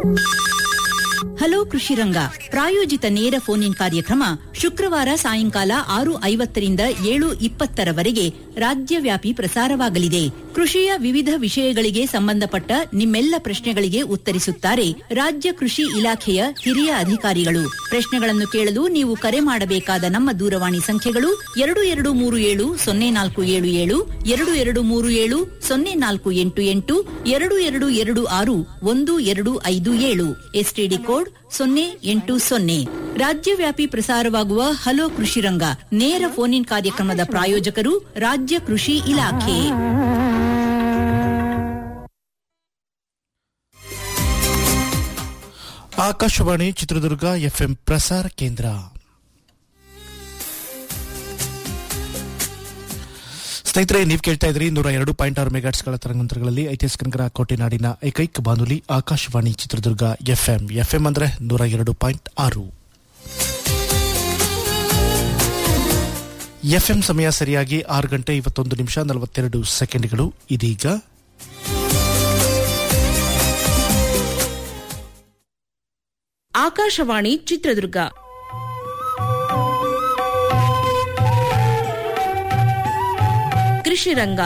Hello ಕೃಷಿ ರಂಗ ಪ್ರಾಯೋಜಿತ ನೇರ ಫೋನ್ ಇನ್ ಕಾರ್ಯಕ್ರಮ ಶುಕ್ರವಾರ ಸಾಯಂಕಾಲ ಆರು ಐವತ್ತರಿಂದ ಏಳು ಇಪ್ಪತ್ತರವರೆಗೆ ರಾಜ್ಯವ್ಯಾಪಿ ಪ್ರಸಾರವಾಗಲಿದೆ ಕೃಷಿಯ ವಿವಿಧ ವಿಷಯಗಳಿಗೆ ಸಂಬಂಧಪಟ್ಟ ನಿಮ್ಮೆಲ್ಲ ಪ್ರಶ್ನೆಗಳಿಗೆ ಉತ್ತರಿಸುತ್ತಾರೆ ರಾಜ್ಯ ಕೃಷಿ ಇಲಾಖೆಯ ಹಿರಿಯ ಅಧಿಕಾರಿಗಳು ಪ್ರಶ್ನೆಗಳನ್ನು ಕೇಳಲು ನೀವು ಕರೆ ಮಾಡಬೇಕಾದ ನಮ್ಮ ದೂರವಾಣಿ ಸಂಖ್ಯೆಗಳು ಎರಡು ಎರಡು ಮೂರು ಏಳು ಸೊನ್ನೆ ನಾಲ್ಕು ಏಳು ಏಳು ಎರಡು ಎರಡು ಮೂರು ಏಳು ಸೊನ್ನೆ ನಾಲ್ಕು ಎಂಟು ಎಂಟು ಎರಡು ಎರಡು ಎರಡು ಆರು ಒಂದು ಎರಡು ಐದು ಏಳು ಎಸ್ಟಿಡಿ ಕೋಡ್ ಸೊನ್ನೆ ಎಂಟು ಸೊನ್ನೆ ರಾಜ್ಯವ್ಯಾಪಿ ಪ್ರಸಾರವಾಗುವ ಹಲೋ ಕೃಷಿ ರಂಗ ನೇರ ಫೋನ್ ಇನ್ ಕಾರ್ಯಕ್ರಮದ ಪ್ರಾಯೋಜಕರು ರಾಜ್ಯ ಕೃಷಿ ಇಲಾಖೆ ಆಕಾಶವಾಣಿ ಚಿತ್ರದುರ್ಗ ಎಫ್ಎಂ ಪ್ರಸಾರ ಕೇಂದ್ರ ಸ್ನೇಹಿತರೆ ನೀವು ಕೇಳ್ತಾ ಇದ್ರಿ ನೂರ ಎರಡು ಪಾಯಿಂಟ್ ಆರು ಮೆಗಾಟ್ಸ್ಗಳ ತರಂಗಾಂತರಗಳಲ್ಲಿ ಐತಿಹಾಸಿಕ ನಗರ ಕೋಟೆನಾಡಿನ ಏಕೈಕ ಬಾನುಲಿ ಆಕಾಶವಾಣಿ ಚಿತ್ರದುರ್ಗ ಎಫ್ಎಂ ಎಫ್ಎಂ ಅಂದ್ರೆ ನೂರ ಎರಡು ಪಾಯಿಂಟ್ ಆರು ಎಫ್ಎಂ ಸಮಯ ಸರಿಯಾಗಿ ಆರು ಗಂಟೆ ಇವತ್ತೊಂದು ನಿಮಿಷ ನಲವತ್ತೆರಡು ಸೆಕೆಂಡ್ಗಳು ಇದೀಗ ಆಕಾಶವಾಣಿ ಚಿತ್ರದುರ್ಗ ಕೃಷಿ ರಂಗ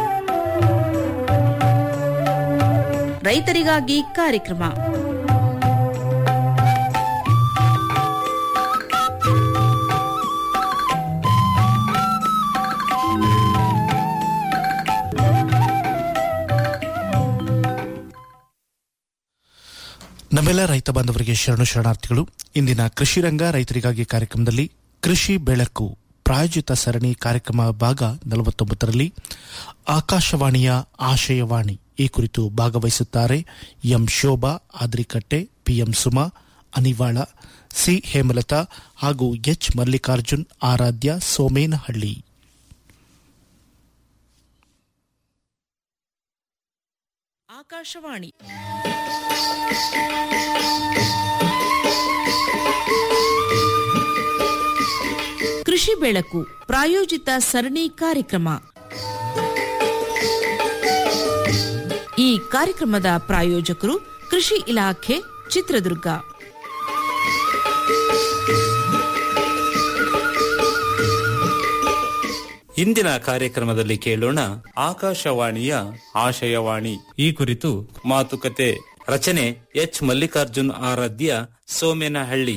ರೈತರಿಗಾಗಿ ಕಾರ್ಯಕ್ರಮ ನಮ್ಮೆಲ್ಲ ರೈತ ಬಾಂಧವರಿಗೆ ಶರಣು ಶರಣಾರ್ಥಿಗಳು ಇಂದಿನ ಕೃಷಿ ರಂಗ ರೈತರಿಗಾಗಿ ಕಾರ್ಯಕ್ರಮದಲ್ಲಿ ಕೃಷಿ ಬೆಳಕು ಪ್ರಾಯೋಜಿತ ಸರಣಿ ಕಾರ್ಯಕ್ರಮ ಭಾಗ ನಲವತ್ತೊಂಬತ್ತರಲ್ಲಿ ಆಕಾಶವಾಣಿಯ ಆಶಯವಾಣಿ ಈ ಕುರಿತು ಭಾಗವಹಿಸುತ್ತಾರೆ M Shobha Adrikatte PM Suma Anivala C Hemalatha ಹಾಗೂ ಎಚ್ ಮಲ್ಲಿಕಾರ್ಜುನ್ ಆರಾಧ್ಯ ಸೋಮೇನಹಳ್ಳಿ ಆಕಾಶವಾಣಿ ಕೃಷಿ ಬೆಳಕು ಪ್ರಾಯೋಜಿತ ಸರಣಿ ಕಾರ್ಯಕ್ರಮ ಈ ಕಾರ್ಯಕ್ರಮದ ಪ್ರಾಯೋಜಕರು ಕೃಷಿ ಇಲಾಖೆ ಚಿತ್ರದುರ್ಗ ಇಂದಿನ ಕಾರ್ಯಕ್ರಮದಲ್ಲಿ ಕೇಳೋಣ ಆಕಾಶವಾಣಿಯ ಆಶಯವಾಣಿ ಈ ಕುರಿತು ಮಾತುಕತೆ ರಚನೆ ಎಚ್ ಮಲ್ಲಿಕಾರ್ಜುನ್ ಆರಾಧ್ಯ ಸೋಮೇನಹಳ್ಳಿ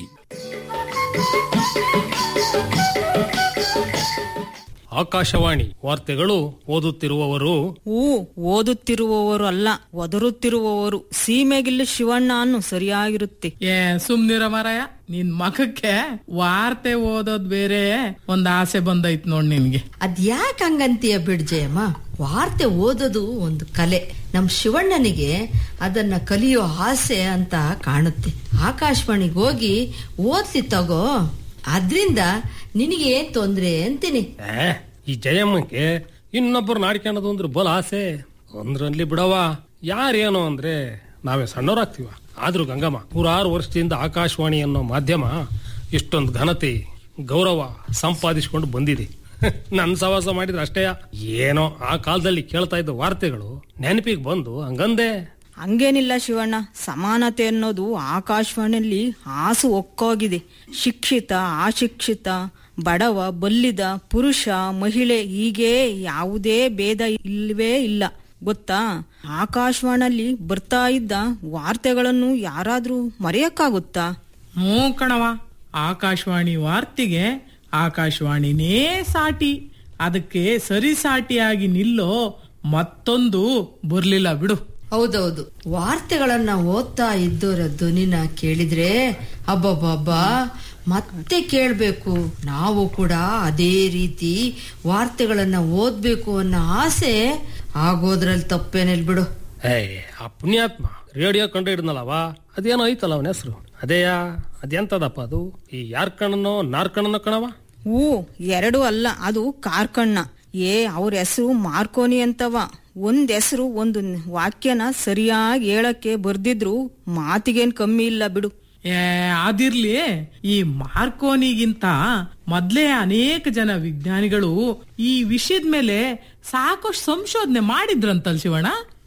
ಆಕಾಶವಾಣಿ ವಾರ್ತೆಗಳು ಓದುತ್ತಿರುವವರು ಹೂ ಓದುತ್ತಿರುವವರು ಅಲ್ಲ ಒದರುತ್ತಿರುವವರು ಸೀಮೆಗಿಲ್ಲಿ ಶಿವಣ್ಣ ಅನ್ನು ಸರಿಯಾಗಿರುತ್ತೆ ಏ ಸುಮ್ನಿರ ಮಾರಾಯ ನಿನ್ ಮಖಕ್ಕೆ ವಾರ್ತೆ ಓದೋದ್ ಬೇರೆ ಒಂದ್ ಆಸೆ ಬಂದೈತ್ ನೋಡ್ ನಿನ್ಗೆ ಅದ್ಯಾಕ್ ಹಂಗಂತೀಯ ಬಿಡ್ಜಯಮ್ಮ ವಾರ್ತೆ ಓದೋದು ಒಂದು ಕಲೆ ನಮ್ ಶಿವಣ್ಣನಿಗೆ ಅದನ್ನ ಕಲಿಯೋ ಆಸೆ ಅಂತ ಕಾಣುತ್ತೆ ಆಕಾಶವಾಣಿಗೆ ಹೋಗಿ ಓದ್ಲಿ ತಗೋ ಅದ್ರಿಂದ ನಿನಗೆ ಏನ್ ತೊಂದ್ರೆ ಅಂತೀನಿ ಏ, ಈ ಜಯಮ್ಮಕ್ಕೆ ಇನ್ನೊಬ್ಬರು ನಾಡ್ಕೊಳ್ಳೋದು ಅಂದ್ರೆ ಬಲ ಆಸೆ ಅಂದ್ರಲ್ಲಿ ಬಿಡವ ಯಾರೇನು ಅಂದ್ರೆ ನಾವೇ ಸಣ್ಣವರಾಗ್ತೀವ ಆದ್ರೂ ಗಂಗಮ್ಮ ನೂರಾರು ವರ್ಷದಿಂದ ಆಕಾಶವಾಣಿ ಅನ್ನೋ ಮಾಧ್ಯಮ ಇಷ್ಟೊಂದು ಘನತೆ ಗೌರವ ಸಂಪಾದಿಸಿಕೊಂಡು ಬಂದಿದೆ ನನ್ ಸವಾಸ ಮಾಡಿದ್ರೆ ಅಷ್ಟೇ ಏನೋ ಆ ಕಾಲದಲ್ಲಿ ಕೇಳ್ತಾ ಇದ್ದ ವಾರ್ತೆಗಳು ನೆನಪಿಗೆ ಬಂದು ಹಂಗಂದೆ ಹಂಗೇನಿಲ್ಲ ಶಿವಣ್ಣ ಸಮಾನತೆ ಅನ್ನೋದು ಆಕಾಶವಾಣಿಯಲ್ಲಿ ಹಾಸು ಒಕ್ಕೋಗಿದೆ ಶಿಕ್ಷಿತ ಅಶಿಕ್ಷಿತ ಬಡವ ಬಲ್ಲಿದ ಪುರುಷ ಮಹಿಳೆ ಹೀಗೆ ಯಾವುದೇ ಭೇದ ಇಲ್ವೇ ಇಲ್ಲ ಗೊತ್ತಾ ಆಕಾಶವಾಣಿಯಲ್ಲಿ ಬರ್ತಾ ಇದ್ದ ವಾರ್ತೆಗಳನ್ನು ಯಾರಾದ್ರೂ ಮರೆಯಕ್ಕಾಗುತ್ತಾ ಹ್ಞೂ ಕಣವ ಆಕಾಶವಾಣಿ ವಾರ್ತೆಗೆ ಆಕಾಶವಾಣಿನೇ ಸಾಟಿ ಅದಕ್ಕೆ ಸರಿಸಾಟಿಯಾಗಿ ನಿಲ್ಲೋ ಮತ್ತೊಂದು ಬರ್ಲಿಲ್ಲ ಬಿಡು ಹೌದೌದು ವಾರ್ತೆಗಳನ್ನ ಓದ್ತಾ ಇದ್ದೋರ ಧ್ವನಿನ ಕೇಳಿದ್ರೆ ಅಬ್ಬಬ್ಬಬ್ಬಾ ಮತ್ತೆ ಕೇಳ್ಬೇಕು ನಾವು ಕೂಡ ಅದೇ ರೀತಿ ವಾರ್ತೆಗಳನ್ನ ಓದ್ಬೇಕು ಅನ್ನೋ ಆಸೆ ಆಗೋದ್ರಲ್ಲಿ ತಪ್ಪೇನಿಲ್ ಬಿಡು ಏ ಆ ಪುಣ್ಯಾತ್ಮ ರೇಡಿಯೋ ಕಂಡು ಹಿಡ್ನಲ್ಲವ ಅದೇನೋ ಐತಲ್ಲ ಅವನ ಹೆಸರು ಅದೇಯಾ ಅದೆಂತದಪ್ಪ ಅದು ಈ ಯಾರ್ ಕಣ್ಣನೋ ನಾರ್ ಕಣ್ಣನೋ ಕಣವ ಹೂ ಎರಡು ಅಲ್ಲ ಅದು ಕಾರ್ಕಣ್ಣ ಏ ಅವ್ರ ಹೆಸರು ಮಾರ್ಕೋನಿ ಅಂತವ ಒಂದ್ ಹೆಸರು ಒಂದು ವಾಕ್ಯನ ಸರಿಯಾಗಿ ಹೇಳಕ್ಕೆ ಬರ್ದಿದ್ರು ಮಾತಿಗೇನ್ ಕಮ್ಮಿ ಇಲ್ಲ ಬಿಡು ಏ ಅದಿರ್ಲಿ ಈ ಮಾರ್ಕೋನಿಗಿಂತ ಮೊದ್ಲೇ ಅನೇಕ ಜನ ವಿಜ್ಞಾನಿಗಳು ಈ ವಿಷಯದ ಮೇಲೆ ಸಾಕಷ್ಟು ಸಂಶೋಧನೆ ಮಾಡಿದ್ರಂತಲ್ ಶಿವಣ್ಣ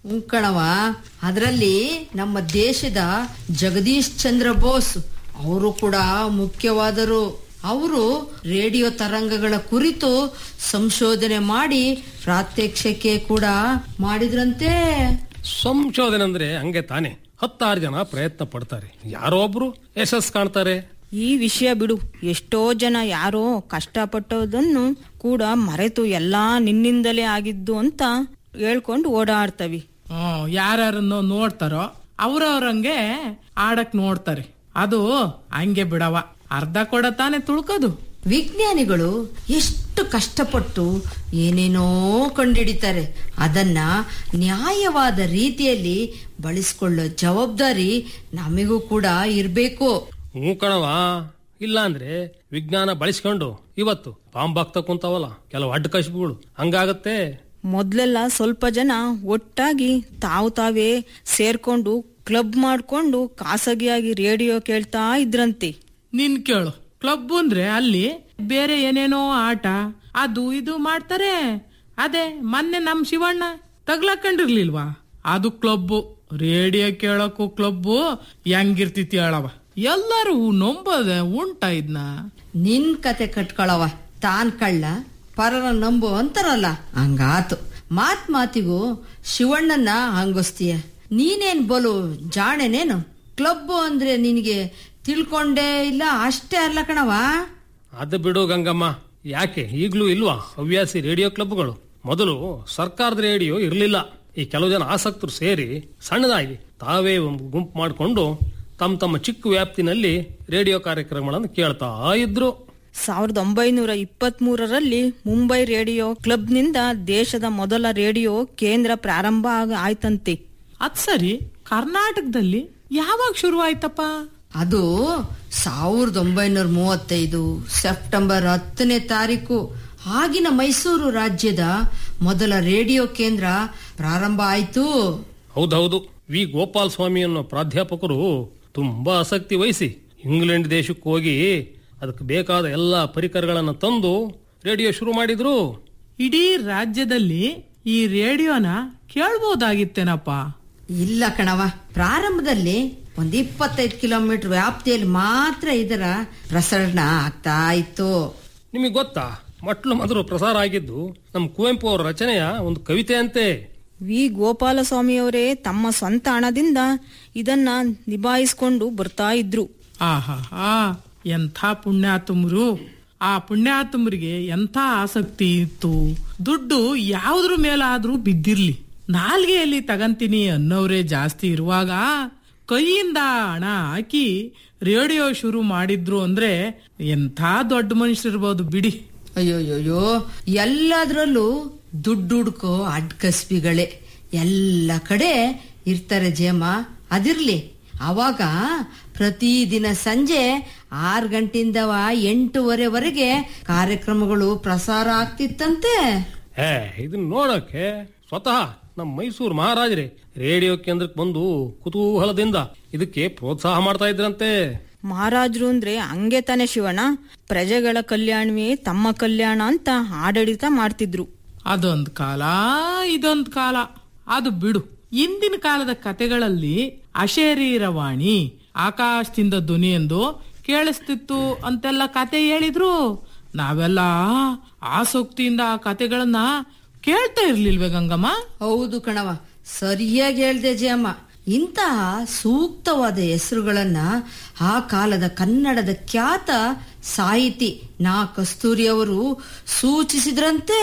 ಹ್ಞೂ ಕಣವ ಅದರಲ್ಲಿ ನಮ್ಮ ದೇಶದ ಜಗದೀಶ್ ಚಂದ್ರ ಬೋಸ್ ಅವರು ಕೂಡ ಮುಖ್ಯವಾದರು ಅವರು ರೇಡಿಯೋ ತರಂಗಗಳ ಕುರಿತು ಸಂಶೋಧನೆ ಮಾಡಿ ಪ್ರಾತ್ಯಕ್ಷಿಕೆ ಕೂಡ ಮಾಡಿದ್ರಂತೆ ಸಂಶೋಧನೆ ಅಂದ್ರೆ ಹಂಗೆ ತಾನೆ ಹತ್ತಾರು ಜನ ಪ್ರಯತ್ನ ಪಡ್ತಾರೆ ಯಾರೋ ಒಬ್ರು ಯಶಸ್ ಕಾಣ್ತಾರೆ ಈ ವಿಷಯ ಬಿಡು ಎಷ್ಟೋ ಜನ ಯಾರೋ ಕಷ್ಟಪಟ್ಟೋದನ್ನು ಕೂಡ ಮರೆತು ಎಲ್ಲಾ ನಿನ್ನಿಂದಲೇ ಆಗಿದ್ದು ಅಂತ ಹೇಳ್ಕೊಂಡು ಓಡಾಡ್ತವಿ ಹ್ಮ್ ಯಾರನ್ನು ನೋಡ್ತಾರೋ ಅವ್ರವ್ರಂಗೆ ಆಡಕ್ ನೋಡ್ತಾರೆ ಅದು ಹಂಗೆ ಬಿಡವ ಅರ್ಧ ಕೊಡ ತಾನೆ ತುಳ್ಕೋದು ವಿಜ್ಞಾನಿಗಳು ಎಷ್ಟು ಕಷ್ಟಪಟ್ಟು ಏನೇನೋ ಕಂಡಿಡಿತಾರೆ ಅದನ್ನ ನ್ಯಾಯವಾದ ರೀತಿಯಲ್ಲಿ ಬಳಸ್ಕೊಳ್ಳೋ ಜವಾಬ್ದಾರಿ ನಮಿಗೂ ಕೂಡ ಇರ್ಬೇಕು ಹ್ಞೂ ಕಣವ ಇಲ್ಲಾಂದ್ರೆ ವಿಜ್ಞಾನ ಬಳಸ್ಕೊಂಡು ಇವತ್ತು ಬಾಂಬ್ ಆಗ್ತಾ ಕುಂತಾವಲ್ಲ ಕೆಲವು ಅಡ್ಡ ಕಶಿಗಳು ಹಂಗಾಗತ್ತೆ ಮೊದ್ಲೆಲ್ಲ ಸ್ವಲ್ಪ ಜನ ಒಟ್ಟಾಗಿ ತಾವು ತಾವೇ ಸೇರ್ಕೊಂಡು ಕ್ಲಬ್ ಮಾಡ್ಕೊಂಡು ಖಾಸಗಿಯಾಗಿ ರೇಡಿಯೋ ಕೇಳ್ತಾ ಇದ್ರಂತೆ ನಿನ್ ಕೇಳು ಕ್ಲಬ್ ಅಂದ್ರೆ ಅಲ್ಲಿ ಬೇರೆ ಏನೇನೋ ಆಟ ಅದು ಇದು ಮಾಡ್ತಾರೆ ಅದೇ ಮೊನ್ನೆ ನಮ್ ಶಿವಣ್ಣ ತಗ್ಲಾಕೊಂಡಿರ್ಲಿಲ್ವಾ ಅದು ಕ್ಲಬ್ಬು ರೇಡಿಯೋ ಕೇಳಕ್ಕೂ ಕ್ಲಬ್ಬು ಹೆಂಗಿರ್ತಿತಿ ಹೇಳವ ಎಲ್ಲರೂ ನಂಬದ ಉಂಟ ಇದ್ನ ನಿನ್ ಕತೆ ಕಟ್ಕೊಳವ ತಾನ್ ಕಳ್ಳ ಪರರ ನಂಬು ಅಂತಾರಲ್ಲ ಹಂಗಾತು ಮಾತ್ ಮಾತಿಗೂ ಶಿವಣ್ಣನ ಹಂಗೊಸ್ತೀಯ ನೀನೇನ್ ಬಲು ಜಾಣೆನೇನು ಕ್ಲಬ್ ಅಂದ್ರೆ ನಿನಗೆ ತಿಳ್ಕೊಂಡೇ ಇಲ್ಲ ಅಷ್ಟೇ ಅಲ್ಲ ಕಣವ ಅದು ಬಿಡು ಗಂಗಮ್ಮ ಯಾಕೆ ಈಗ್ಲೂ ಇಲ್ವಾ ಹವ್ಯಾಸಿ ರೇಡಿಯೋ ಕ್ಲಬ್ಗಳು ಮೊದಲು ಸರ್ಕಾರದ ರೇಡಿಯೋ ಇರಲಿಲ್ಲ ಈ ಕೆಲವು ಜನ ಆಸಕ್ತರು ಸೇರಿ ಸಣ್ಣದಾಗಿ ತಾವೇ ಒಂದು ಗುಂಪು ಮಾಡಿಕೊಂಡು ತಮ್ಮ ತಮ್ಮ ಚಿಕ್ಕ ವ್ಯಾಪ್ತಿನಲ್ಲಿ ರೇಡಿಯೋ ಕಾರ್ಯಕ್ರಮಗಳನ್ನು ಕೇಳ್ತಾ ಇದ್ರು ಸಾವಿರದ ಒಂಬೈನೂರ ಇಪ್ಪತ್ತ್ ಮೂರರಲ್ಲಿ ಮುಂಬೈ ರೇಡಿಯೋ ಕ್ಲಬ್ನಿಂದ ದೇಶದ ಮೊದಲ ರೇಡಿಯೋ ಕೇಂದ್ರ ಪ್ರಾರಂಭ ಆಗ- ಆಯ್ತಂತೆ ಅದ್ ಸರಿ ಕರ್ನಾಟಕದಲ್ಲಿ ಯಾವಾಗ ಶುರು ಆಯ್ತಪ್ಪ ಅದು ಸಾವಿರದ ಒಂಬೈನೂರ ಮೂವತ್ತೈದು ಸೆಪ್ಟೆಂಬರ್ ಹತ್ತನೇ ತಾರೀಕು ಆಗಿನ ಮೈಸೂರು ರಾಜ್ಯದ ಮೊದಲ ರೇಡಿಯೋ ಕೇಂದ್ರ ಪ್ರಾರಂಭ ಆಯ್ತು ಹೌದೌದು ವಿ ಗೋಪಾಲ್ ಸ್ವಾಮಿ ಅನ್ನೋ ಪ್ರಾಧ್ಯಾಪಕರು ತುಂಬಾ ಆಸಕ್ತಿ ವಹಿಸಿ ಇಂಗ್ಲೆಂಡ್ ದೇಶಕ್ಕೆ ಹೋಗಿ ಅದಕ್ಕೆ ಬೇಕಾದ ಎಲ್ಲ ಪರಿಕರಗಳನ್ನು ತಂದು ರೇಡಿಯೋ ಶುರು ಮಾಡಿದ್ರು ಇಡೀ ರಾಜ್ಯದಲ್ಲಿ ಈ ರೇಡಿಯೋನ ಕೇಳ್ಬೋದಾಗಿತ್ತೇನಪ್ಪ ಇಲ್ಲ ಕಣವ ಪ್ರಾರಂಭದಲ್ಲಿ ಒಂದ್ ಇಪ್ಪತ್ತೈದು ಕಿಲೋಮೀಟರ್ ವ್ಯಾಪ್ತಿಯಲ್ಲಿ ಮಾತ್ರ ಇದರ ಪ್ರಸರಣ ಆಗ್ತಾ ಇತ್ತು ನಿಮಗೆ ಗೊತ್ತಾ ಮೊಟ್ಲು ಮೊದಲು ಪ್ರಸಾರ ಆಗಿದ್ದು ನಮ್ಮ ಕುವೆಂಪು ಅವರ ರಚನೆಯ ಒಂದು ಕವಿತೆ ಅಂತೆ ವಿ ಗೋಪಾಲಸ್ವಾಮಿಯವರೇ ತಮ್ಮ ಸ್ವಂತ ಹಣದಿಂದ ಇದನ್ನ ನಿಭಾಯಿಸ್ಕೊಂಡು ಬರ್ತಾ ಇದ್ರು ಆಹಾ ಎಂಥ ಪುಣ್ಯಾತುಮರು ಆ ಪುಣ್ಯಾತುಮರಿಗೆ ಎಂಥ ಆಸಕ್ತಿ ಇತ್ತು ದುಡ್ಡು ಯಾವ್ದ್ರ ಮೇಲಾದ್ರೂ ಬಿದ್ದಿರ್ಲಿ ನಾಲ್ಗೆಯಲ್ಲಿ ತಗಂತೀನಿ ಅನ್ನೋರೇ ಜಾಸ್ತಿ ಇರುವಾಗ ಕೈಯಿಂದ ಹಣ ಹಾಕಿ ರೇಡಿಯೋ ಶುರು ಮಾಡಿದ್ರು ಅಂದ್ರೆ ಎಂಥ ದೊಡ್ಡ ಮನುಷ್ಯರಿರ್ಬೋದು ಬಿಡಿ ಅಯ್ಯೋಯ್ಯೋ ಎಲ್ಲದ್ರಲ್ಲೂ ದುಡ್ಡು ಹುಡ್ಕೋ ಅಡ್ಕಸ್ಬಿಗಳೇ ಎಲ್ಲ ಕಡೆ ಇರ್ತಾರೆ ಜೇಮ ಅದಿರ್ಲಿ ಅವಾಗ ಪ್ರತಿದಿನ ಸಂಜೆ ಆರು ಗಂಟೆಯಿಂದವ ಎಂಟೂವರೆವರೆಗೆ ಕಾರ್ಯಕ್ರಮಗಳು ಪ್ರಸಾರ ಆಗ್ತಿತ್ತಂತೆ ಹೇ ಇದನ್ನ ನೋಡಕ್ಕೆ ಸ್ವತಃ ನಮ್ಮ ಮೈಸೂರು ಮಹಾರಾಜರೇ ರೇಡಿಯೋ ಕೇಂದ್ರಕ್ಕೆ ಬಂದು ಕುತೂಹಲದಿಂದ ಇದಕ್ಕೆ ಪ್ರೋತ್ಸಾಹ ಮಾಡ್ತಾ ಇದ್ರಂತೆ ಮಹಾರಾಜರು ಅಂದ್ರೆ ಹಂಗೆ ತಾನೆ ಶಿವಣ್ಣ ಪ್ರಜೆಗಳ ಕಲ್ಯಾಣವೇ ತಮ್ಮ ಕಲ್ಯಾಣ ಅಂತ ಆಡಳಿತ ಮಾಡ್ತಿದ್ರು ಅದೊಂದ್ ಕಾಲ ಇದೊಂದ್ ಕಾಲ ಅದು ಬಿಡು ಇಂದಿನ ಕಾಲದ ಕತೆಗಳಲ್ಲಿ ಅಶರೀರವಾಣಿ ಆಕಾಶದಿಂದ ಧ್ವನಿ ಎಂದು ಕೇಳಿಸ್ತಿತ್ತು ಅಂತೆಲ್ಲ ಕತೆ ಹೇಳಿದ್ರು ನಾವೆಲ್ಲ ಆಸಕ್ತಿಯಿಂದ ಆ ಕತೆಗಳನ್ನ ಕೇಳ್ತಾ ಇರ್ಲಿಲ್ವೇ ಗಂಗಮ್ಮ ಹೌದು ಕಣವ ಸರಿಯಾಗಿ ಹೇಳ್ದೆ ಜಯಮ್ಮ ಇಂತಹ ಸೂಕ್ತವಾದ ಹೆಸರುಗಳನ್ನ ಆ ಕಾಲದ ಕನ್ನಡದ ಖ್ಯಾತ ಸಾಹಿತಿ ನಾ ಕಸ್ತೂರಿ ಅವರು ಸೂಚಿಸಿದ್ರಂತೆ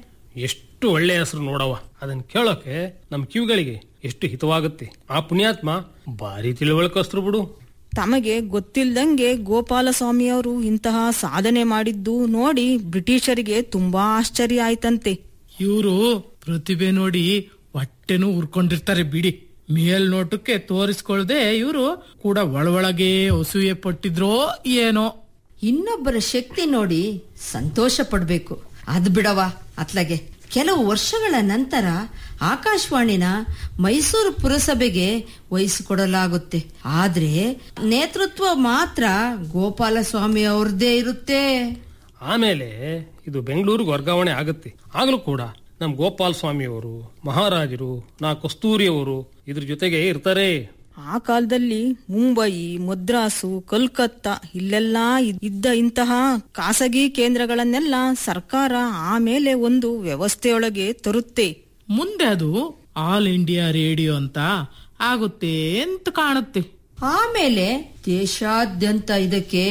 ಎಷ್ಟು ಒಳ್ಳೆಯ ಹೆಸರು ನೋಡವ ಅದನ್ನ ಕೇಳೋಕೆ ನಮ್ಮ ಕಿವಿಗಳಿಗೆ ಎಷ್ಟು ಹಿತವಾಗುತ್ತೆ ಆ ಪುಣ್ಯಾತ್ಮ ಭಾರಿ ತಿಳುವಳಿಕಸ್ತರು ಬಿಡು ತಮಗೆ ಗೊತ್ತಿಲ್ದಂಗೆ ಗೋಪಾಲಸ್ವಾಮಿಯವರು ಇಂತಹ ಸಾಧನೆ ಮಾಡಿದ್ದು ನೋಡಿ ಬ್ರಿಟಿಷರಿಗೆ ತುಂಬಾ ಆಶ್ಚರ್ಯ ಆಯ್ತಂತೆ ಇವರು ಪ್ರತಿಭೆ ನೋಡಿ ಹೊಟ್ಟೆನೂ ಉರ್ಕೊಂಡಿರ್ತಾರೆ ಬಿಡಿ ಮೇಲ್ನೋಟಕ್ಕೆ ತೋರಿಸ್ಕೊಳ್ದೆ ಇವರು ಕೂಡ ಒಳೊಳಗೆ ಅಸೂಯೆ ಪಟ್ಟಿದ್ರೋ ಏನೋ ಇನ್ನೊಬ್ಬರ ಶಕ್ತಿ ನೋಡಿ ಸಂತೋಷ ಪಡ್ಬೇಕು ಅದ್ ಬಿಡವ ಅತ್ಲಗೆ ಕೆಲವು ವರ್ಷಗಳ ನಂತರ ಆಕಾಶವಾಣಿನ ಮೈಸೂರು ಪುರಸಭೆಗೆ ವಹಿಸಿಕೊಡಲಾಗುತ್ತೆ ಆದ್ರೆ ನೇತೃತ್ವ ಮಾತ್ರ ಗೋಪಾಲಸ್ವಾಮಿ ಅವ್ರದ್ದೇ ಇರುತ್ತೆ ಆಮೇಲೆ ಇದು ಬೆಂಗಳೂರಿಗೆ ವರ್ಗಾವಣೆ ಆಗುತ್ತೆ ಆಗ್ಲೂ ಕೂಡ ನಮ್ ಗೋಪಾಲ್ ಸ್ವಾಮಿಯವರು ಮಹಾರಾಜರು ನಾ ಕಸ್ತೂರಿಯವರು ಇದ್ರ ಜೊತೆಗೆ ಇರ್ತಾರೆ ಆ ಕಾಲದಲ್ಲಿ ಮುಂಬೈ ಮದ್ರಾಸು ಕಲ್ಕತ್ತಾ ಇಲ್ಲೆಲ್ಲ ಇದ್- ಇದ್ದ ಇಂತಹ ಖಾಸಗಿ ಕೇಂದ್ರಗಳನ್ನೆಲ್ಲ ಸರ್ಕಾರ ಆಮೇಲೆ ಒಂದು ವ್ಯವಸ್ಥೆಯೊಳಗೆ ತರುತ್ತೆ ಮುಂದೆ ಅದು ಆಲ್ ಇಂಡಿಯಾ ರೇಡಿಯೋ ಅಂತ ಆಗುತ್ತೆ ಅಂತ ಕಾಣುತ್ತೆ ಆಮೇಲೆ ದೇಶಾದ್ಯಂತ ಇದಕ್ಕೆ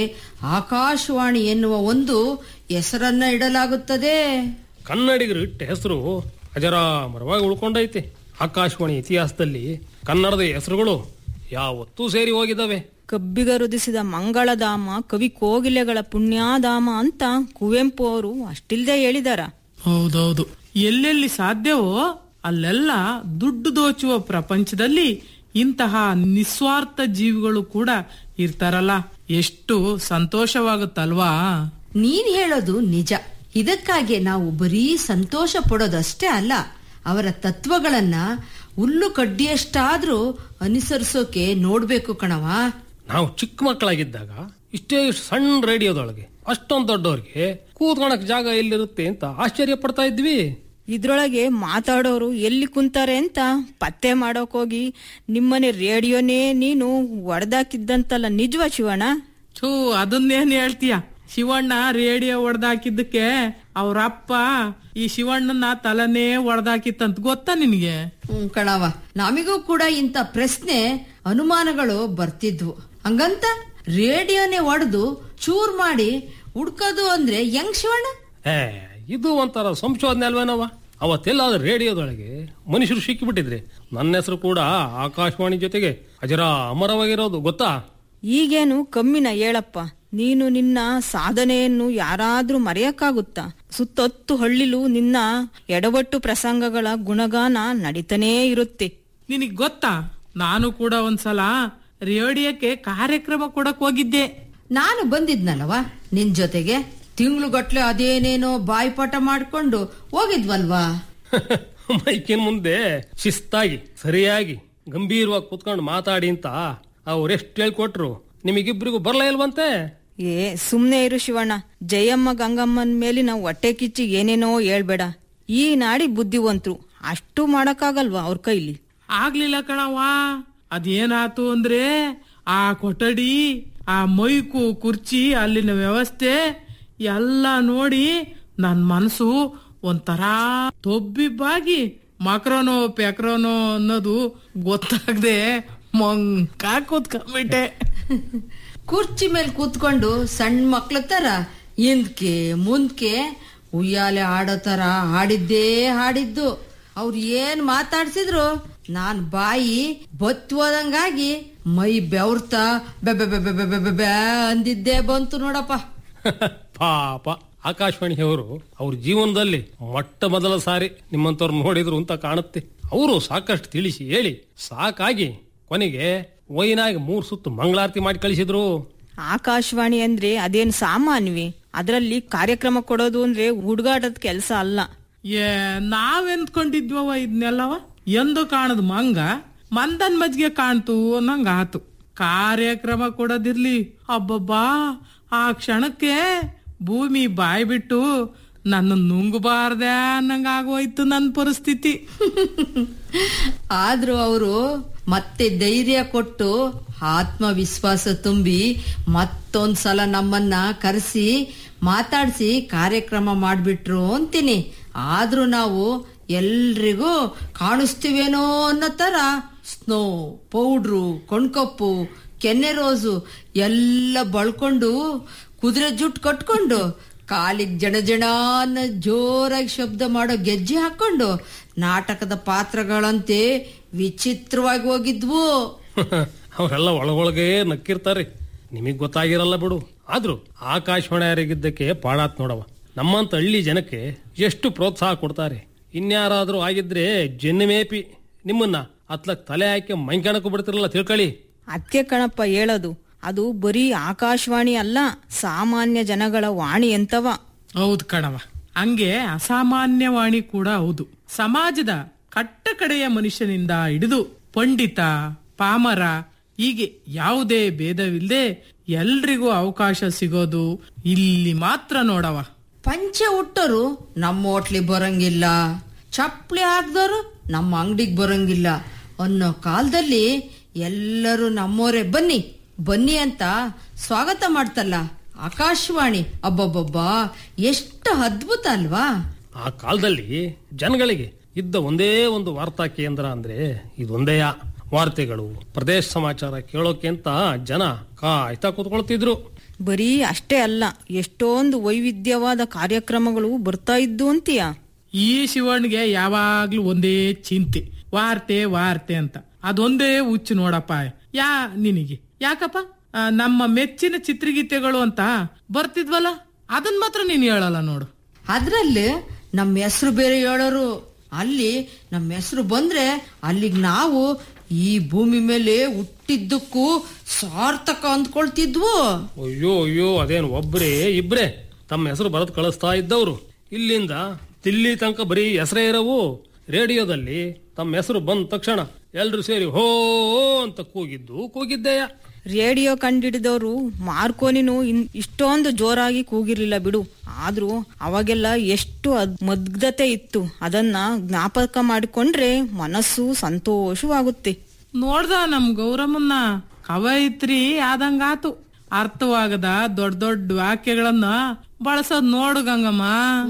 ಆಕಾಶವಾಣಿ ಎನ್ನುವ ಒಂದು ಹೆಸರನ್ನ ಇಡಲಾಗುತ್ತದೆ ಕನ್ನಡಿಗರು ಇಟ್ಟ ಹೆಸರು ಅಜರಾಮರವಾಗಿ ಉಳ್ಕೊಂಡೈತೆ ಆಕಾಶವಾಣಿ ಇತಿಹಾಸದಲ್ಲಿ ಕನ್ನಡದ ಹೆಸರುಗಳು ಯಾವತ್ತೂ ಸೇರಿ ಹೋಗಿದ್ದಾವೆ ಕಬ್ಬಿಗರುದಿಸಿದ ಮಂಗಳಧಾಮ ಕವಿ ಕೋಗಿಲೆಗಳ ಪುಣ್ಯಧಾಮ ಅಂತ ಕುವೆಂಪು ಅವರು ಅಷ್ಟಿಲ್ದೆ ಹೇಳಿದಾರ ಹೌದೌದು ಎಲ್ಲೆಲ್ಲಿ ಸಾಧ್ಯವೋ ಅಲ್ಲೆಲ್ಲ ದುಡ್ಡು ದೋಚುವ ಪ್ರಪಂಚದಲ್ಲಿ ಇಂತಹ ನಿಸ್ವಾರ್ಥ ಜೀವಿಗಳು ಕೂಡ ಇರ್ತಾರಲ್ಲ ಎಷ್ಟು ಸಂತೋಷವಾಗುತ್ತಲ್ವಾ ನೀನ್ ಹೇಳೋದು ನಿಜ ಇದಕ್ಕಾಗಿ ನಾವು ಬರೀ ಸಂತೋಷ ಪಡೋದಷ್ಟೇ ಅಲ್ಲ ಅವರ ತತ್ವಗಳನ್ನ ಹುಲ್ಲು ಕಡ್ಡಿಯಷ್ಟಾದ್ರೂ ಅನುಸರಿಸೋಕೆ ನೋಡ್ಬೇಕು ಕಣವಾ ನಾವು ಚಿಕ್ಕ ಮಕ್ಕಳಾಗಿದ್ದಾಗ ಇಷ್ಟೇ ಇಷ್ಟು ಸಣ್ಣ ರೇಡಿಯೋದೊಳಗೆ ಅಷ್ಟೊಂದು ದೊಡ್ಡವ್ರಿಗೆ ಕೂತ್ಕೊಳಕ್ ಜಾಗ ಎಲ್ಲಿರುತ್ತೆ ಅಂತ ಆಶ್ಚರ್ಯ ಪಡ್ತಾ ಇದ್ವಿ ಇದ್ರೊಳಗೆ ಮಾತಾಡೋರು ಎಲ್ಲಿ ಕುಂತಾರೆ ಅಂತ ಪತ್ತೆ ಮಾಡೋಕ್ ಹೋಗಿ ನಿಮ್ಮನೆ ರೇಡಿಯೋನೇ ನೀನು ಒಡೆದಾಕಿದ್ದಂತಲ್ಲ ನಿಜವಾ ಶಿವಣ್ಣ ಥೂ ಅದನ್ನೇನ್ ಹೇಳ್ತೀಯ ಶಿವಣ್ಣ ರೇಡಿಯೋ ಹೊಡೆದಾಕಿದ್ದಕ್ಕೆ ಅವ್ರಪ್ಪ ಈ ಶಿವಣ್ಣನ ತಲನೇ ಹೊಡೆದಾಕಿತ್ತಂತ ಗೊತ್ತಾ ನಿನಗೆ ಹ್ಮ್ ಕಣವ ನಮಿಗೂ ಕೂಡ ಇಂಥ ಪ್ರಶ್ನೆ ಅನುಮಾನಗಳು ಬರ್ತಿದ್ವು ಹಂಗಂತ ರೇಡಿಯೋನೇ ಒಡೆದು ಚೂರ್ ಮಾಡಿ ಹುಡ್ಕೋದು ಅಂದ್ರೆ ಹೆಂಗ್ ಶಿವಣ್ಣ ಏ ಇದು ಒಂಥರ ಸಂಶೋಧನೆ ಅಲ್ವೇನವ ಅವತ್ತೆಲ್ಲ ರೇಡಿಯೋದೊಳಗೆ ಮನುಷ್ಯರು ಸಿಕ್ಕಿಬಿಟ್ಟಿದ್ರೆ ನನ್ನ ಹೆಸರು ಕೂಡ ಆಕಾಶವಾಣಿ ಜೊತೆಗೆ ಅಜರ ಅಮರವಾಗಿರೋದು ಗೊತ್ತಾ ಈಗೇನು ಕಮ್ಮಿನ ಹೇಳಪ್ಪ ನೀನು ನಿನ್ನ ಸಾಧನೆಯನ್ನು ಯಾರಾದ್ರೂ ಮರೆಯಕ್ಕಾಗುತ್ತಾ ಸುತ್ತೊತ್ತು ಹಳ್ಳಿಲು ನಿನ್ನ ಎಡವಟ್ಟು ಪ್ರಸಂಗಗಳ ಗುಣಗಾನ ನಡೀತಾನೇ ಇರುತ್ತೆ ನಿನಗ್ ಗೊತ್ತಾ ನಾನು ಕೂಡ ಒಂದ್ಸಲ ರೇಡಿಯೋಕ್ಕೆ ಕಾರ್ಯಕ್ರಮ ಕೊಡಕ್ ಹೋಗಿದ್ದೆ ನಾನು ಬಂದಿದ್ನಲ್ಲವ ನಿನ್ ಜೊತೆಗೆ ತಿಂಗ್ಳುಗಟ್ಲೆ ಅದೇನೇನೋ ಬಾಯ್ಪಾಠ ಮಾಡ್ಕೊಂಡು ಹೋಗಿದ್ವಲ್ವಾ ಮೈಕಿನ ಮುಂದೆ ಶಿಸ್ತಾಗಿ ಸರಿಯಾಗಿ ಗಂಭೀರವಾಗಿ ಕೂತ್ಕೊಂಡು ಮಾತಾಡಿ ಅಂತ ಅವ್ರೆಷ್ಟು ಹೇಳ್ಕೊಟ್ರು ನಿಮಗಿಬ್ರಿಗೂ ಬರ್ಲಾ ಇಲ್ವಂತೆ ಏ ಸುಮ್ನೆ ಇರು ಶಿವಣ್ಣ ಜಯಮ್ಮ ಗಂಗಮ್ಮನ್ ಮೇಲಿನ ಹೊಟ್ಟೆ ಕಿಚ್ಚಿ ಏನೇನೋ ಹೇಳ್ಬೇಡ ಈ ನಾಡಿ ಬುದ್ಧಿವಂತರು ಅಷ್ಟು ಮಾಡಕ್ಕಾಗಲ್ವಾ ಅವ್ರ ಕೈಲಿ ಆಗ್ಲಿಲ್ಲ ಕಣವ್ವ ಅದೇನಾತು ಅಂದ್ರೆ ಆ ಕೊಠಡಿ ಆ ಮೈಕು ಕುರ್ಚಿ ಅಲ್ಲಿನ ವ್ಯವಸ್ಥೆ ಎಲ್ಲ ನೋಡಿ ನನ್ ಮನಸ್ಸು ಒಂಥರ ತೊಬ್ಬಿಬ್ಬಾಗಿ ಮಕ್ರೋನೋ ಪೆಕ್ರೋನೋ ಅನ್ನೋದು ಗೊತ್ತಾಗದೆ ಮಂಕ ಕೂತ್ಕೊಂಡ್ಬಿಟ್ಟೆ ಕುರ್ಚಿ ಮೇಲೆ ಕೂತ್ಕೊಂಡು ಸಣ್ಣ ಮಕ್ಳ ತರ ಹಿಂದ್ಕೆ ಮುಂದ್ಕೆ ಉಯ್ಯಾಲೆ ಆಡೋ ತರ ಹಾಡಿದ್ದೇ ಹಾಡಿದ್ದು ಅವ್ರು ಏನ್ ಮಾತಾಡ್ಸಿದ್ರು ನಾನ್ ಬಾಯಿ ಬತ್ತುವದಂಗಾಗಿ ಮೈ ಬೆವ್ರ್ತಾ ಬೆ ಬೆ ಬೆ ಬೆ ಬೆ ಬೆ ಬೆ ಬೆ ಅಂದಿದ್ದೇ ಬಂತು ನೋಡಪ್ಪ ಪಾಪ ಆಕಾಶವಾಣಿಯವರು ಅವ್ರ ಜೀವನದಲ್ಲಿ ಮೊಟ್ಟ ಮೊದಲ ಸಾರಿ ನಿಮ್ಮಂತವ್ರು ನೋಡಿದ್ರು ಅಂತ ಕಾಣುತ್ತೆ ಅವರು ಸಾಕಷ್ಟು ತಿಳಿಸಿ ಹೇಳಿ ಸಾಕಾಗಿ ಕೊನೆಗೆ ವೈನಾಗಿ ಮೂರ್ ಸುತ್ತು ಮಂಗಳಾರತಿ ಮಾಡಿ ಕಳಿಸಿದ್ರು ಆಕಾಶವಾಣಿ ಅಂದ್ರೆ ಅದೇನ್ ಸಾಮಾನ್ವಿ ಅದರಲ್ಲಿ ಕಾರ್ಯಕ್ರಮ ಕೊಡೋದು ಅಂದ್ರೆ ಹುಡುಗಾಟದ ಕೆಲಸ ಅಲ್ಲ ಏ ನಾವೆಂದ್ಕೊಂಡಿದ್ವವ ಇದನ್ನೆಲ್ಲವ ಎಂದು ಕಾಣದ್ ಮಂಗ ಮಂದನ್ ಮಜ್ಗೆ ಕಾಣ್ತು ಅನ್ನಂಗ ಆತು ಕಾರ್ಯಕ್ರಮ ಕೊಡೋದಿರ್ಲಿ ಅಬ್ಬಬ್ಬಾ ಆ ಕ್ಷಣಕ್ಕೆ ಭೂಮಿ ಬಾಯ್ ಬಿಟ್ಟು ನನ್ನ ನುಂಗಬಾರ್ದೆ ಅನ್ನಂಗ ಆಗೋಯ್ತು ನನ್ನ ಪರಿಸ್ಥಿತಿ ಆದ್ರೂ ಅವರು ಮತ್ತೆ ಧೈರ್ಯ ಕೊಟ್ಟು ಆತ್ಮವಿಶ್ವಾಸ ತುಂಬಿ ಮತ್ತೊಂದ್ಸಲ ನಮ್ಮನ್ನ ಕರೆಸಿ ಮಾತಾಡಿಸಿ ಕಾರ್ಯಕ್ರಮ ಮಾಡ್ಬಿಟ್ರು ಅಂತೀನಿ ಆದ್ರೂ ನಾವು ಎಲ್ರಿಗೂ ಕಾಣಿಸ್ತೀವೇನೋ ಅನ್ನೋ ತರ ಸ್ನೋ ಪೌಡ್ರು ಕಣ್ಕಪ್ಪು ಕೆನ್ನೆ ರೋಸು ಎಲ್ಲ ಬಳ್ಕೊಂಡು ಕುದುರೆ ಜುಟ್ ಕಟ್ಕೊಂಡು ಕಾಲಿಗೆ ಜಣ ಜಣ ಅನ್ನೋ ಜೋರಾಗಿ ಶಬ್ದ ಮಾಡೋ ಗೆಜ್ಜೆ ಹಾಕೊಂಡು ನಾಟಕದ ಪಾತ್ರಗಳಂತೆ ವಿಚಿತ್ರವಾಗಿ ಹೋಗಿದ್ವು ಅವರೆಲ್ಲ ಒಳಗೊಳಗೆ ನಕ್ಕಿರ್ತಾರೆ ನಿಮಗ್ ಗೊತ್ತಾಗಿರಲ್ಲ ಬಿಡು ಆದ್ರೂ ಆಕಾಶವಾಣಿಯರಿಗಿದ್ದಕ್ಕೆ ಪಾಡಾತ್ ನೋಡವ ನಮ್ಮಂತ ಹಳ್ಳಿ ಜನಕ್ಕೆ ಎಷ್ಟು ಪ್ರೋತ್ಸಾಹ ಕೊಡ್ತಾರೆ ಇನ್ಯಾರಾದ್ರೂ ಆಗಿದ್ರೆ ಜನ್ಮೇಪಿ ನಿಮ್ಮನ್ನ ಅತ್ಲಕ್ ತಲೆ ಹಾಕಿ ಮೈಕಣಕ್ಕೂ ಬಿಡ್ತಿರಲ್ಲ ತಿಳ್ಕೊಳ್ಳಿ ಅದಕ್ಕೆ ಕಣಪ್ಪ ಹೇಳೋದು ಅದು ಬರೀ ಆಕಾಶವಾಣಿ ಅಲ್ಲ ಸಾಮಾನ್ಯ ಜನಗಳ ವಾಣಿ ಎಂತವ ಹೌದು ಕಣವ ಹಂಗೆ ಅಸಾಮಾನ್ಯ ವಾಣಿ ಕೂಡ ಹೌದು ಸಮಾಜದ ಕಟ್ಟ ಕಡೆಯ ಮನುಷ್ಯನಿಂದ ಹಿಡಿದು ಪಂಡಿತ ಪಾಮರ ಹೀಗೆ ಯಾವುದೇ ಭೇದವಿಲ್ಲದೆ ಎಲ್ರಿಗೂ ಅವಕಾಶ ಸಿಗೋದು ಇಲ್ಲಿ ಮಾತ್ರ ನೋಡವ ಪಂಚೆ ಹುಟ್ಟರು ನಮ್ಮ ಹೋಟ್ಲಿ ಬರಂಗಿಲ್ಲ ಚಪ್ಪಲಿ ಹಾಕ್ದವ್ರು ನಮ್ಮ ಅಂಗಡಿಗೆ ಬರೋಂಗಿಲ್ಲ ಅನ್ನೋ ಕಾಲದಲ್ಲಿ ಎಲ್ಲರೂ ನಮ್ಮೋರೆ ಬನ್ನಿ ಬನ್ನಿ ಅಂತ ಸ್ವಾಗತ ಮಾಡ್ತಲ್ಲ ಆಕಾಶವಾಣಿ ಅಬ್ಬಬ್ಬಬ್ಬಾ ಎಷ್ಟು ಅದ್ಭುತ ಅಲ್ವಾ ಆ ಕಾಲದಲ್ಲಿ ಜನಗಳಿಗೆ ಇದ್ದ ಒಂದೇ ಒಂದು ವಾರ್ತಾ ಕೇಂದ್ರ ಅಂದ್ರೆ ಇದೊಂದೇಯ ವಾರ್ತೆಗಳು ಪ್ರದೇಶ ಸಮಾಚಾರ ಕೇಳೋಕೆ ಅಂತ ಜನ ಕಾಯ್ತಾ ಕೂತ್ಕೊಳ್ತಿದ್ರು ಬರೀ ಅಷ್ಟೇ ಅಲ್ಲ ಎಷ್ಟೊಂದು ವೈವಿಧ್ಯವಾದ ಕಾರ್ಯಕ್ರಮಗಳು ಬರ್ತಾ ಇದ್ದು ಅಂತೀಯ ಈ ಶಿವಣ್ಗೆ ಯಾವಾಗ್ಲೂ ಒಂದೇ ಚಿಂತೆ ವಾರ್ತೆ ವಾರ್ತೆ ಅಂತ ಅದೊಂದೇ ಹುಚ್ಚು ನೋಡಪ್ಪ ಯಾ ನಿನಗೆ ಯಾಕಪ್ಪ ಆ, ನಮ್ಮ ಮೆಚ್ಚಿನ ಚಿತ್ರಗೀತೆಗಳು ಅಂತ ಬರ್ತಿದ್ವಲ್ಲ ಅದನ್ ಮಾತ್ರ ನೀನ್ ಹೇಳಲ್ಲ ನೋಡು ಅದ್ರಲ್ಲಿ ನಮ್ಮ ಹೆಸರು ಬೇರೆ ಹೇಳೋರು ಅಲ್ಲಿ ನಮ್ಮ ಹೆಸರು ಬಂದ್ರೆ ಅಲ್ಲಿಗೆ ನಾವು ಈ ಭೂಮಿ ಮೇಲೆ ಹುಟ್ಟಿದ್ದಕ್ಕೂ ಸಾರ್ಥಕ ಅಂದ್ಕೊಳ್ತಿದ್ವು ಅಯ್ಯೋ ಅಯ್ಯೋ ಅದೇನು ಒಬ್ರೇ ಇಬ್ರೇ ತಮ್ಮ ಹೆಸರು ಬರೆದು ಕಳಿಸ್ತಾ ಇದ್ದವ್ರು ಇಲ್ಲಿಂದ ದಿಲ್ಲಿ ತನಕ ಬರೀ ಹೆಸರೇ ಇರವು ರೇಡಿಯೋದಲ್ಲಿ ತಮ್ಮ ಹೆಸರು ಬಂದ ತಕ್ಷಣ ಎಲ್ರು ಸೇರಿ ಹೋ ಅಂತ ಕೂಗಿದ್ದು ಕೂಗಿದ್ದೆಯ ರೇಡಿಯೋ ಕಂಡಿಡಿದವರು ಮಾರ್ಕೋನಿನು ಇನ್- ಇಷ್ಟೊಂದು ಜೋರಾಗಿ ಕೂಗಿರ್ಲಿಲ್ಲ ಬಿಡು ಆದ್ರೂ ಅವಾಗೆಲ್ಲ ಎಷ್ಟು ಅದ್- ಮುಗ್ಧತೆ ಇತ್ತು ಅದನ್ನ ಜ್ಞಾಪಕ ಮಾಡಿಕೊಂಡ್ರೆ ಮನಸ್ಸು ಸಂತೋಷವಾಗುತ್ತೆ ನೋಡ್ದ ನಮ್ ಗೌರಮ್ಮನ್ನ ಕವಯಿತ್ರಿ ಆದಂಗಾತು ಅರ್ಥವಾಗದ ದೊಡ್ಡ ದೊಡ್ಡ ವಾಕ್ಯಗಳನ್ನ ಬಳಸೋದ್ ನೋಡು ಗಂಗಮ್ಮ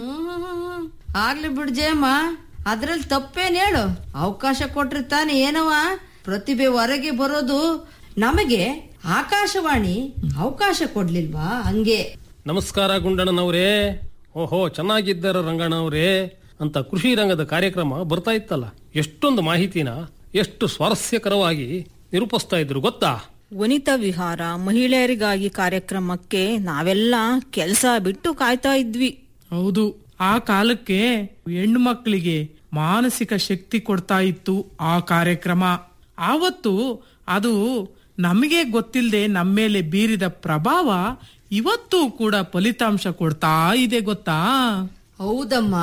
ಹ್ಮ್. ಆಗ್ಲಿ ಬಿಡ್ ಜಯಮ್ಮ ಅದ್ರಲ್ಲಿ ತಪ್ಪೇನ್ ಹೇಳು ಅವಕಾಶ ಕೊಟ್ರೆ ತಾನೇ ಏನವ ಪ್ರತಿಭೆ ಹೊರಗೆ ಬರೋದು ನಮಗೆ ಆಕಾಶವಾಣಿ ಅವಕಾಶ ಕೊಡ್ಲಿಲ್ವಾ ಹಂಗೆ ನಮಸ್ಕಾರ ಗುಂಡಣ್ಣನವರೇ ಓಹೋ ಚೆನ್ನಾಗಿದ್ದಾರ ರಂಗಣ್ಣವರೇ ಅಂತ ಕೃಷಿ ರಂಗದ ಕಾರ್ಯಕ್ರಮ ಬರ್ತಾ ಇತ್ತಲ್ಲ ಎಷ್ಟೊಂದು ಮಾಹಿತಿನ ಎಷ್ಟು ಸ್ವಾರಸ್ಯಕರವಾಗಿ ನಿರೂಪಿಸ್ತಾ ಇದ್ರು ಗೊತ್ತಾ ವನಿತಾ ವಿಹಾರ ಮಹಿಳೆಯರಿಗಾಗಿ ಕಾರ್ಯಕ್ರಮಕ್ಕೆ ನಾವೆಲ್ಲ ಕೆಲಸ ಬಿಟ್ಟು ಕಾಯ್ತಾ ಇದ್ವಿ ಹೌದು ಆ ಕಾಲಕ್ಕೆ ಹೆಣ್ಣು ಮಕ್ಕಳಿಗೆ ಮಾನಸಿಕ ಶಕ್ತಿ ಕೊಡ್ತಾ ಇತ್ತು ಆ ಕಾರ್ಯಕ್ರಮ ಆವತ್ತು ಅದು ನಮಗೆ ಗೊತ್ತಿಲ್ಲದೆ ನಮ್ಮ ಮೇಲೆ ಬೀರಿದ ಪ್ರಭಾವ ಇವತ್ತು ಕೂಡ ಫಲಿತಾಂಶ ಕೊಡ್ತಾ ಇದೆ ಗೊತ್ತಾ ಹೌದಮ್ಮ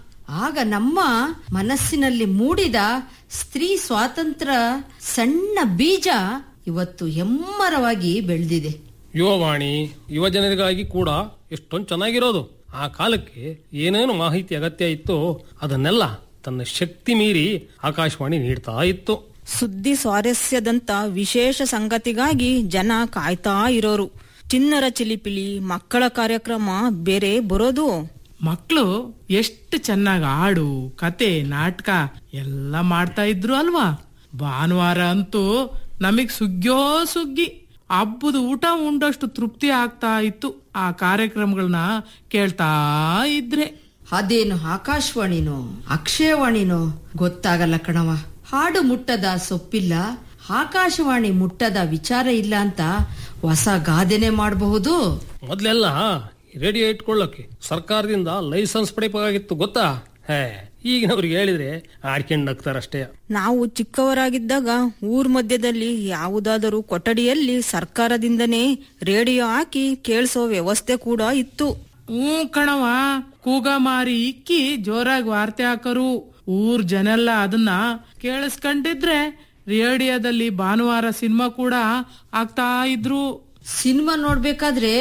ಆಗ ನಮ್ಮ ಮನಸ್ಸಿನಲ್ಲಿ ಮೂಡಿದ ಸ್ತ್ರೀ ಸ್ವಾತಂತ್ರ್ಯ ಸಣ್ಣ ಬೀಜ ಇವತ್ತು ಹೆಮ್ಮರವಾಗಿ ಬೆಳೆದಿದೆ ಯುವವಾಣಿ ಯುವ ಜನರಿಗಾಗಿ ಕೂಡ ಎಷ್ಟೊಂದು ಚೆನ್ನಾಗಿರೋದು ಆ ಕಾಲಕ್ಕೆ ಏನೇನು ಮಾಹಿತಿ ಅಗತ್ಯ ಇತ್ತು ಅದನ್ನೆಲ್ಲ ತನ್ನ ಶಕ್ತಿ ಮೀರಿ ಆಕಾಶವಾಣಿ ನೀಡ್ತಾ ಇತ್ತು ಸುದ್ದಿ ಸ್ವಾರಸ್ಯದಂತ ವಿಶೇಷ ಸಂಗತಿಗಾಗಿ ಜನ ಕಾಯ್ತಾ ಇರೋರು ಚಿನ್ನರ ಚಿಲಿಪಿಲಿ ಮಕ್ಕಳ ಕಾರ್ಯಕ್ರಮ ಬೇರೆ ಬರೋದು ಮಕ್ಕಳು ಎಷ್ಟು ಚೆನ್ನಾಗಿ ಹಾಡು ಕತೆ ನಾಟಕ ಎಲ್ಲ ಮಾಡ್ತಾ ಇದ್ರು ಅಲ್ವಾ ಭಾನುವಾರ ಅಂತೂ ನಮಗ್ ಸುಗ್ಗ್ಯೋ ಸುಗ್ಗಿ ಹಬ್ಬದ ಊಟ ಉಂಡಷ್ಟು ತೃಪ್ತಿ ಆಗ್ತಾ ಇತ್ತು ಆ ಕಾರ್ಯಕ್ರಮಗಳನ್ನ ಕೇಳ್ತಾ ಇದ್ರೆ ಅದೇನು ಆಕಾಶವಾಣಿನೋ ಅಕ್ಷಯವಾಣಿನೋ ಗೊತ್ತಾಗಲ್ಲ ಕಣವ ಹಾಡು ಮುಟ್ಟದ ಸೊಪ್ಪಿಲ್ಲ ಆಕಾಶವಾಣಿ ಮುಟ್ಟದ ವಿಚಾರ ಇಲ್ಲ ಅಂತ ಹೊಸ ಗಾದೆನೆ ಮಾಡಬಹುದು ಮೊದ್ಲೆಲ್ಲ ರೇಡಿಯೋ ಇಟ್ಕೊಳ್ಳೋಕೆ ಸರ್ಕಾರದಿಂದ ಲೈಸೆನ್ಸ್ ಪಡಿಬೇಕಾಗಿತ್ತು ಗೊತ್ತಾ ಹೇ ಈಗಿನವ್ರಿಗೆ ಹೇಳಿದ್ರೆ ಆಡ್ಕೊಂಡು ನಗ್ತಾರಷ್ಟೇ ನಾವು ಚಿಕ್ಕವರಾಗಿದ್ದಾಗ ಊರ್ ಮಧ್ಯದಲ್ಲಿ ಯಾವುದಾದರೂ ಕೊಠಡಿಯಲ್ಲಿ ಸರ್ಕಾರದಿಂದನೇ ರೇಡಿಯೋ ಹಾಕಿ ಕೇಳಿಸೋ ವ್ಯವಸ್ಥೆ ಕೂಡ ಇತ್ತು ಹ್ಞೂ ಕಣವ ಕೂಗ ಮಾರಿ ಇಕ್ಕಿ ಜೋರಾಗಿ ವಾರ್ತೆ ಹಾಕರು ಊರ್ ಜನೆಲ್ಲ ಅದನ್ನ ಕೇಳಿಸ್ಕೊಂಡಿದ್ರೆ ರೇಡಿಯೋದಲ್ಲಿ ಭಾನುವಾರ ಸಿನಿಮಾ ಕೂಡ ಆಗ್ತಾ ಇದ್ರು ಸಿನಿಮಾ ನೋಡ್ಬೇಕಾದ್ರೆ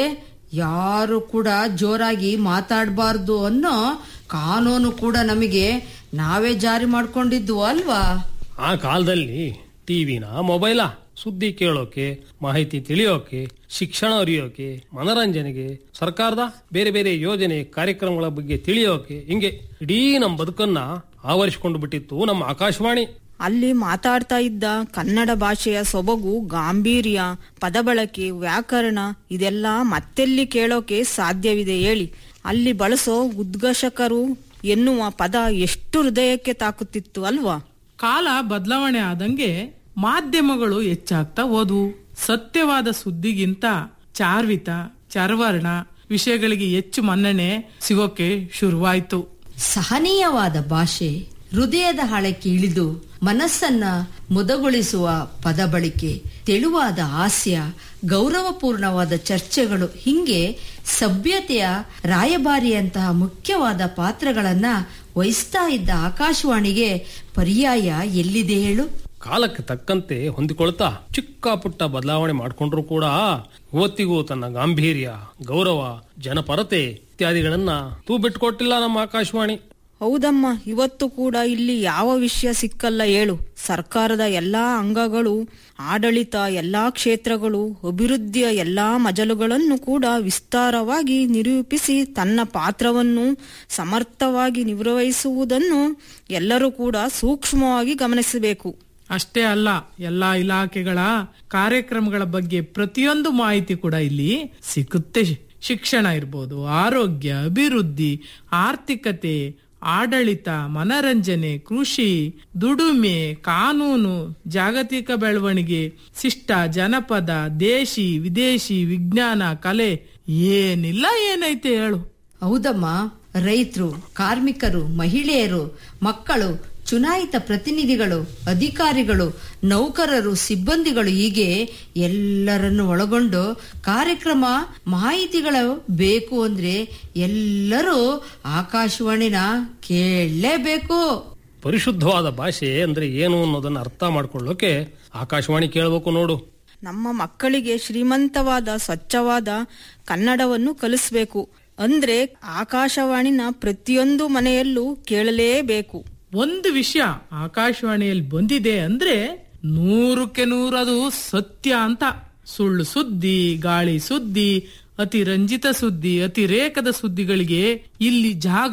ಯಾರು ಕೂಡ ಜೋರಾಗಿ ಮಾತಾಡಬಾರ್ದು ಅನ್ನೋ ಕಾನೂನು ಕೂಡ ನಮಗೆ ನಾವೇ ಜಾರಿ ಮಾಡ್ಕೊಂಡಿದ್ವು ಅಲ್ವಾ ಆ ಕಾಲದಲ್ಲಿ ಟಿವಿನ ಮೊಬೈಲ ಸುದ್ದಿ ಕೇಳೋಕೆ ಮಾಹಿತಿ ತಿಳಿಯೋಕೆ ಶಿಕ್ಷಣ ಅರಿಯೋಕೆ ಮನರಂಜನೆಗೆ ಸರ್ಕಾರದ ಬೇರೆ ಬೇರೆ ಯೋಜನೆ ಕಾರ್ಯಕ್ರಮಗಳ ಬಗ್ಗೆ ತಿಳಿಯೋಕೆ ಹಿಂಗೆ ಇಡೀ ನಮ್ಮ ಬದುಕನ್ನ ಆವರಿಸಿಕೊಂಡು ಬಿಟ್ಟಿತ್ತು ನಮ್ಮ ಆಕಾಶವಾಣಿ ಅಲ್ಲಿ ಮಾತಾಡ್ತಾ ಇದ್ದ ಕನ್ನಡ ಭಾಷೆಯ ಸೊಬಗು ಗಾಂಭೀರ್ಯ ಪದಬಳಕೆ ವ್ಯಾಕರಣ ಇದೆಲ್ಲ ಮತ್ತೆಲ್ಲಿ ಕೇಳೋಕೆ ಸಾಧ್ಯವಿದೆ ಹೇಳಿ ಅಲ್ಲಿ ಬಳಸೋ ಉದ್ಘೋಷಕರು ಎನ್ನುವ ಪದ ಎಷ್ಟು ಹೃದಯಕ್ಕೆ ತಾಕುತ್ತಿತ್ತು ಅಲ್ವಾ ಕಾಲ ಬದಲಾವಣೆ ಆದಂಗೆ ಮಾಧ್ಯಮಗಳು ಹೆಚ್ಚಾಗ್ತಾ ಹೋದ್ವು ಸತ್ಯವಾದ ಸುದ್ದಿಗಿಂತ ಚಾರ್ವಿತ ಚರ್ವರ್ಣ ವಿಷಯಗಳಿಗೆ ಹೆಚ್ಚು ಮನ್ನಣೆ ಸಿಗೋಕೆ ಶುರುವಾಯ್ತು ಸಹನೀಯವಾದ ಭಾಷೆ ಹೃದಯದ ಆಳಕ್ಕೆ ಇಳಿದು ಮನಸ್ಸನ್ನ ಮುದಗೊಳಿಸುವ ಪದ ಬಳಕೆ ತೆಳುವಾದ ಹಾಸ್ಯ ಗೌರವಪೂರ್ಣವಾದ ಚರ್ಚೆಗಳು ಹಿಂಗೆ ಸಭ್ಯತೆಯ ರಾಯಭಾರಿಯಂತಹ ಮುಖ್ಯವಾದ ಪಾತ್ರಗಳನ್ನ ವಹಿಸ್ತಾ ಇದ್ದ ಆಕಾಶವಾಣಿಗೆ ಪರ್ಯಾಯ ಎಲ್ಲಿದೆ ಹೇಳು ಕಾಲಕ್ಕೆ ತಕ್ಕಂತೆ ಹೊಂದಿಕೊಳ್ತಾ ಚಿಕ್ಕ ಪುಟ್ಟ ಬದಲಾವಣೆ ಮಾಡಿಕೊಂಡ್ರು ಕೂಡ ಇವತ್ತಿಗೂ ತನ್ನ ಗಾಂಭೀರ್ಯ ಗೌರವ ಜನಪರತೆ ಇತ್ಯಾದಿಗಳನ್ನ ತೂ ಬಿಟ್ಕೊಟ್ಟಿಲ್ಲ ನಮ್ಮ ಆಕಾಶವಾಣಿ ಹೌದಮ್ಮ ಇವತ್ತು ಕೂಡ ಇಲ್ಲಿ ಯಾವ ವಿಷಯ ಸಿಕ್ಕಲ್ಲ ಹೇಳು ಸರ್ಕಾರದ ಎಲ್ಲಾ ಅಂಗಗಳು ಆಡಳಿತ ಎಲ್ಲಾ ಕ್ಷೇತ್ರಗಳು ಅಭಿವೃದ್ಧಿಯ ಎಲ್ಲಾ ಮಜಲುಗಳನ್ನು ಕೂಡ ವಿಸ್ತಾರವಾಗಿ ನಿರೂಪಿಸಿ ತನ್ನ ಪಾತ್ರವನ್ನು ಸಮರ್ಥವಾಗಿ ನಿರ್ವಹಿಸುವುದನ್ನು ಎಲ್ಲರೂ ಕೂಡ ಸೂಕ್ಷ್ಮವಾಗಿ ಗಮನಿಸಬೇಕು ಅಷ್ಟೇ ಅಲ್ಲ ಎಲ್ಲಾ ಇಲಾಖೆಗಳ ಕಾರ್ಯಕ್ರಮಗಳ ಬಗ್ಗೆ ಪ್ರತಿಯೊಂದು ಮಾಹಿತಿ ಕೂಡ ಇಲ್ಲಿ ಸಿಗುತ್ತೆ ಶಿಕ್ಷಣ ಇರ್ಬೋದು ಆರೋಗ್ಯ ಅಭಿವೃದ್ಧಿ ಆರ್ಥಿಕತೆ ಆಡಳಿತ ಮನರಂಜನೆ ಕೃಷಿ ದುಡುಮೆ ಕಾನೂನು ಜಾಗತಿಕ ಬೆಳವಣಿಗೆ ಶಿಷ್ಟ ಜನಪದ ದೇಶಿ ವಿದೇಶಿ ವಿಜ್ಞಾನ ಕಲೆ ಏನಿಲ್ಲ ಏನೈತೆ ಹೇಳು ಹೌದಮ್ಮ ರೈತರು ಕಾರ್ಮಿಕರು ಮಹಿಳೆಯರು ಮಕ್ಕಳು ಚುನಾಯಿತ ಪ್ರತಿನಿಧಿಗಳು ಅಧಿಕಾರಿಗಳು ನೌಕರರು ಸಿಬ್ಬಂದಿಗಳು ಹೀಗೆ ಎಲ್ಲರನ್ನು ಒಳಗೊಂಡು ಕಾರ್ಯಕ್ರಮ ಮಾಹಿತಿಗಳು ಬೇಕು ಅಂದ್ರೆ ಎಲ್ಲರೂ ಆಕಾಶವಾಣಿನ ಕೇಳಲೇಬೇಕು ಪರಿಶುದ್ಧವಾದ ಭಾಷೆ ಅಂದ್ರೆ ಏನು ಅನ್ನೋದನ್ನ ಅರ್ಥ ಮಾಡ್ಕೊಳ್ಳೋಕೆ ಆಕಾಶವಾಣಿ ಕೇಳಬೇಕು ನೋಡು ನಮ್ಮ ಮಕ್ಕಳಿಗೆ ಶ್ರೀಮಂತವಾದ ಸ್ವಚ್ಛವಾದ ಕನ್ನಡವನ್ನು ಕಲಿಸ್ಬೇಕು ಅಂದ್ರೆ ಆಕಾಶವಾಣಿನ ಪ್ರತಿಯೊಂದು ಮನೆಯಲ್ಲೂ ಕೇಳಲೇಬೇಕು ಒಂದು ವಿಷಯ ಆಕಾಶವಾಣಿಯಲ್ಲಿ ಬಂದಿದೆ ಅಂದ್ರೆ ನೂರಕ್ಕೆ ನೂರದು ಸತ್ಯ ಅಂತ ಸುಳ್ಳು ಸುದ್ದಿ ಗಾಳಿ ಸುದ್ದಿ ಅತಿ ರಂಜಿತ ಸುದ್ದಿ ಅತಿರೇಕದ ಸುದ್ದಿಗಳಿಗೆ ಇಲ್ಲಿ ಜಾಗ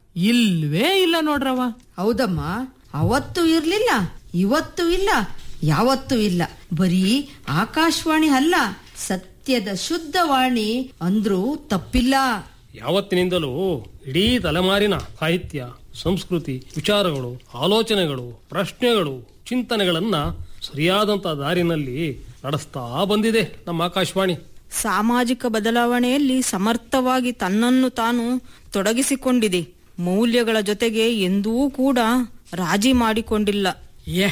ಇಲ್ವೇ ಇಲ್ಲ ನೋಡ್ರವ ಹೌದಮ್ಮ ಅವತ್ತು ಇರ್ಲಿಲ್ಲ ಇವತ್ತು ಇಲ್ಲ ಯಾವತ್ತೂ ಇಲ್ಲ ಬರೀ ಆಕಾಶವಾಣಿ ಅಲ್ಲ ಸತ್ಯದ ಶುದ್ಧವಾಣಿ ಅಂದ್ರೂ ತಪ್ಪಿಲ್ಲ ಯಾವತ್ತಿನಿಂದಲೂ ಇಡೀ ತಲೆಮಾರಿನ ಸಾಹಿತ್ಯ ಸಂಸ್ಕೃತಿ ವಿಚಾರಗಳು ಆಲೋಚನೆಗಳು ಪ್ರಶ್ನೆಗಳು ಚಿಂತನೆಗಳನ್ನ ಸರಿಯಾದಂತ ದಾರಿನಲ್ಲಿ ನಡೆಸ್ತಾ ಬಂದಿದೆ ನಮ್ಮ ಆಕಾಶವಾಣಿ ಸಾಮಾಜಿಕ ಬದಲಾವಣೆಯಲ್ಲಿ ಸಮರ್ಥವಾಗಿ ತನ್ನನ್ನು ತಾನು ತೊಡಗಿಸಿಕೊಂಡಿದೆ ಮೌಲ್ಯಗಳ ಜೊತೆಗೆ ಎಂದೂ ಕೂಡ ರಾಜಿ ಮಾಡಿಕೊಂಡಿಲ್ಲ ಏ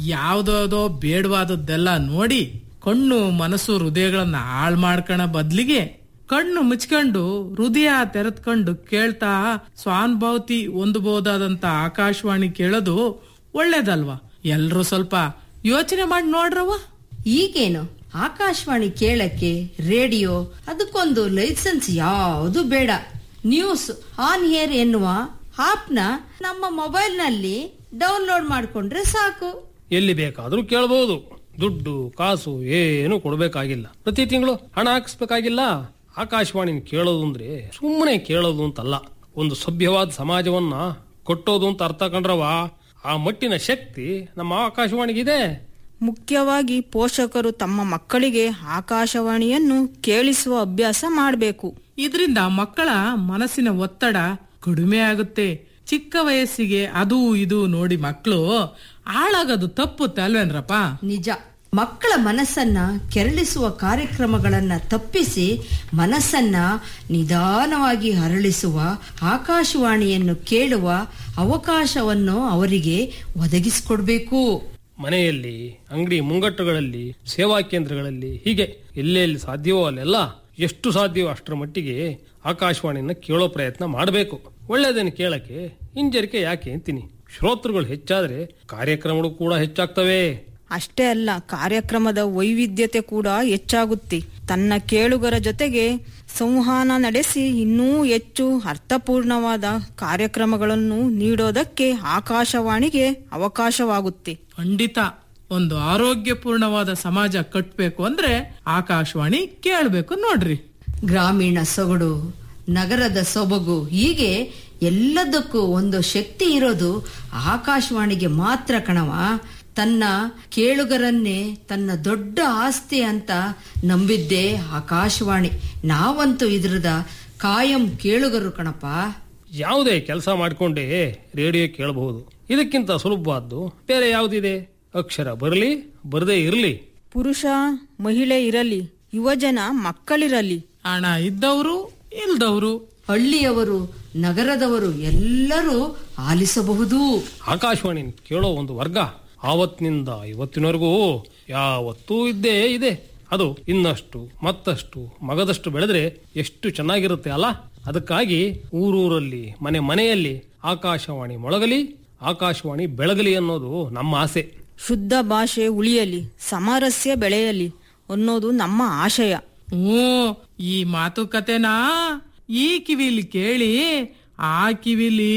ಯಾವ್ದೋ ಬೇಡವಾದದ್ದೆಲ್ಲ ನೋಡಿ ಕಣ್ಣು ಮನಸ್ಸು ಹೃದಯಗಳನ್ನ ಹಾಳ್ ಮಾಡ್ಕಣ ಬದ್ಲಿಗೆ ಕಣ್ಣು ಮುಚ್ಕೊಂಡು ಹೃದಯ ತೆರೆದ್ಕೊಂಡು ಕೇಳ್ತಾ ಸ್ವಾನುಭವತಿ ಹೊಂದಬಹುದಾದಂತ ಆಕಾಶವಾಣಿ ಕೇಳೋದು ಒಳ್ಳೇದಲ್ವಾ ಎಲ್ರೂ ಸ್ವಲ್ಪ ಯೋಚನೆ ಮಾಡಿ ನೋಡ್ರವ್ವ ಈಗೇನು ಆಕಾಶವಾಣಿ ಕೇಳಕ್ಕೆ ರೇಡಿಯೋ ಅದಕ್ಕೊಂದು ಲೈಸೆನ್ಸ್ ಯಾವುದು ಬೇಡ ನ್ಯೂಸ್ ಆನ್ ಏರ್ ಎನ್ನುವ ಆಪ್ನ ನಮ್ಮ ಮೊಬೈಲ್ ನಲ್ಲಿ ಡೌನ್ಲೋಡ್ ಮಾಡ್ಕೊಂಡ್ರೆ ಸಾಕು ಎಲ್ಲಿ ಬೇಕಾದ್ರೂ ಕೇಳಬಹುದು ದುಡ್ಡು ಕಾಸು ಏನು ಕೊಡಬೇಕಾಗಿಲ್ಲ ಪ್ರತಿ ತಿಂಗಳು ಹಣ ಹಾಕಿಸ್ಬೇಕಾಗಿಲ್ಲ ಆಕಾಶವಾಣಿನ ಕೇಳೋದು ಅಂದ್ರೆ ಸುಮ್ಮನೆ ಕೇಳೋದು ಅಂತಲ್ಲ ಒಂದು ಸಭ್ಯವಾದ ಸಮಾಜವನ್ನ ಕೊಟ್ಟೋದು ಅಂತ ಅರ್ಥ ಕಂಡ್ರವ ಆ ಮಟ್ಟಿನ ಶಕ್ತಿ ನಮ್ಮ ಆಕಾಶವಾಣಿಗಿದೆ ಮುಖ್ಯವಾಗಿ ಪೋಷಕರು ತಮ್ಮ ಮಕ್ಕಳಿಗೆ ಆಕಾಶವಾಣಿಯನ್ನು ಕೇಳಿಸುವ ಅಭ್ಯಾಸ ಮಾಡಬೇಕು ಇದರಿಂದ ಮಕ್ಕಳ ಮನಸ್ಸಿನ ಒತ್ತಡ ಕಡಿಮೆ ಆಗುತ್ತೆ ಚಿಕ್ಕ ವಯಸ್ಸಿಗೆ ಅದು ಇದು ನೋಡಿ ಮಕ್ಕಳು ಹಾಳಾಗೋದು ತಪ್ಪುತ್ತೆ ಅಲ್ವೇನ್ರಪ್ಪ ನಿಜ ಮಕ್ಕಳ ಮನಸ್ಸನ್ನ ಕೆರಳಿಸುವ ಕಾರ್ಯಕ್ರಮಗಳನ್ನ ತಪ್ಪಿಸಿ ಮನಸ್ಸನ್ನ ನಿಧಾನವಾಗಿ ಹರಳಿಸುವ ಆಕಾಶವಾಣಿಯನ್ನು ಕೇಳುವ ಅವಕಾಶವನ್ನು ಅವರಿಗೆ ಒದಗಿಸಿಕೊಡ್ಬೇಕು ಮನೆಯಲ್ಲಿ ಅಂಗಡಿ ಮುಂಗಟ್ಟುಗಳಲ್ಲಿ ಸೇವಾ ಕೇಂದ್ರಗಳಲ್ಲಿ ಹೀಗೆ ಎಲ್ಲೆಲ್ಲಿ ಸಾಧ್ಯವೋ ಅಲ್ಲೆಲ್ಲ ಎಷ್ಟು ಸಾಧ್ಯವೋ ಅಷ್ಟರ ಮಟ್ಟಿಗೆ ಆಕಾಶವಾಣಿನ ಕೇಳೋ ಪ್ರಯತ್ನ ಮಾಡಬೇಕು ಒಳ್ಳೆಯದನ್ನು ಕೇಳಕ್ಕೆ ಹಿಂಜರಿಕೆ ಯಾಕೆ ಅಂತೀನಿ ಶ್ರೋತೃಗಳು ಹೆಚ್ಚಾದ್ರೆ ಕಾರ್ಯಕ್ರಮಗಳು ಕೂಡ ಹೆಚ್ಚಾಗ್ತವೆ ಅಷ್ಟೇ ಅಲ್ಲ ಕಾರ್ಯಕ್ರಮದ ವೈವಿಧ್ಯತೆ ಕೂಡ ಹೆಚ್ಚಾಗುತ್ತೆ ತನ್ನ ಕೇಳುಗರ ಜೊತೆಗೆ ಸಂವಹನ ನಡೆಸಿ ಇನ್ನೂ ಹೆಚ್ಚು ಅರ್ಥಪೂರ್ಣವಾದ ಕಾರ್ಯಕ್ರಮಗಳನ್ನು ನೀಡೋದಕ್ಕೆ ಆಕಾಶವಾಣಿಗೆ ಅವಕಾಶವಾಗುತ್ತೆ ಖಂಡಿತ ಒಂದು ಆರೋಗ್ಯಪೂರ್ಣವಾದ ಸಮಾಜ ಕಟ್ಬೇಕು ಅಂದ್ರೆ ಆಕಾಶವಾಣಿ ಕೇಳ್ಬೇಕು ನೋಡ್ರಿ ಗ್ರಾಮೀಣ ಸೊಗಡು ನಗರದ ಸೊಬಗು ಹೀಗೆ ಎಲ್ಲದಕ್ಕೂ ಒಂದು ಶಕ್ತಿ ಇರೋದು ಆಕಾಶವಾಣಿಗೆ ಮಾತ್ರ ಕಣವ ತನ್ನ ಕೇಳುಗರನ್ನೇ ತನ್ನ ದೊಡ್ಡ ಆಸ್ತಿ ಅಂತ ನಂಬಿದ್ದೇ ಆಕಾಶವಾಣಿ ನಾವಂತೂ ಇದ್ರದ ಕಾಯಂ ಕೇಳುಗರು ಕಣಪ್ಪ ಯಾವುದೇ ಕೆಲಸ ಮಾಡಿಕೊಂಡೇ ರೇಡಿಯೋ ಕೇಳಬಹುದು ಇದಕ್ಕಿಂತ ಸುಲಭವಾದ್ದು ಬೇರೆ ಯಾವುದಿದೆ ಅಕ್ಷರ ಬರಲಿ ಬರದೇ ಇರಲಿ ಪುರುಷ ಮಹಿಳೆ ಇರಲಿ ಯುವಜನ ಮಕ್ಕಳಿರಲಿ ಹಣ ಇದ್ದವರು ಇಲ್ದವರು ಹಳ್ಳಿಯವರು ನಗರದವರು ಎಲ್ಲರೂ ಆಲಿಸಬಹುದು ಆಕಾಶವಾಣಿ ಕೇಳೋ ಒಂದು ವರ್ಗ ಆವತ್ತಿನಿಂದ ಇವತ್ತಿನವರೆಗೂ ಯಾವತ್ತೂ ಇದ್ದೇ ಇದೆ ಅದು ಇನ್ನಷ್ಟು ಮತ್ತಷ್ಟು ಮಗದಷ್ಟು ಬೆಳೆದ್ರೆ ಎಷ್ಟು ಚೆನ್ನಾಗಿರುತ್ತೆ ಅಲ್ಲ ಅದಕ್ಕಾಗಿ ಊರೂರಲ್ಲಿ ಮನೆ ಮನೆಯಲ್ಲಿ ಆಕಾಶವಾಣಿ ಮೊಳಗಲಿ ಆಕಾಶವಾಣಿ ಬೆಳಗಲಿ ಅನ್ನೋದು ನಮ್ಮ ಆಸೆ ಶುದ್ಧ ಭಾಷೆ ಉಳಿಯಲಿ ಸಾಮರಸ್ಯ ಬೆಳೆಯಲಿ ಅನ್ನೋದು ನಮ್ಮ ಆಶಯ ಹ್ಞೂ ಈ ಮಾತುಕತೆನಾ ಈ ಕಿವಿಲಿ ಕೇಳಿ ಆ ಕಿವಿಲಿ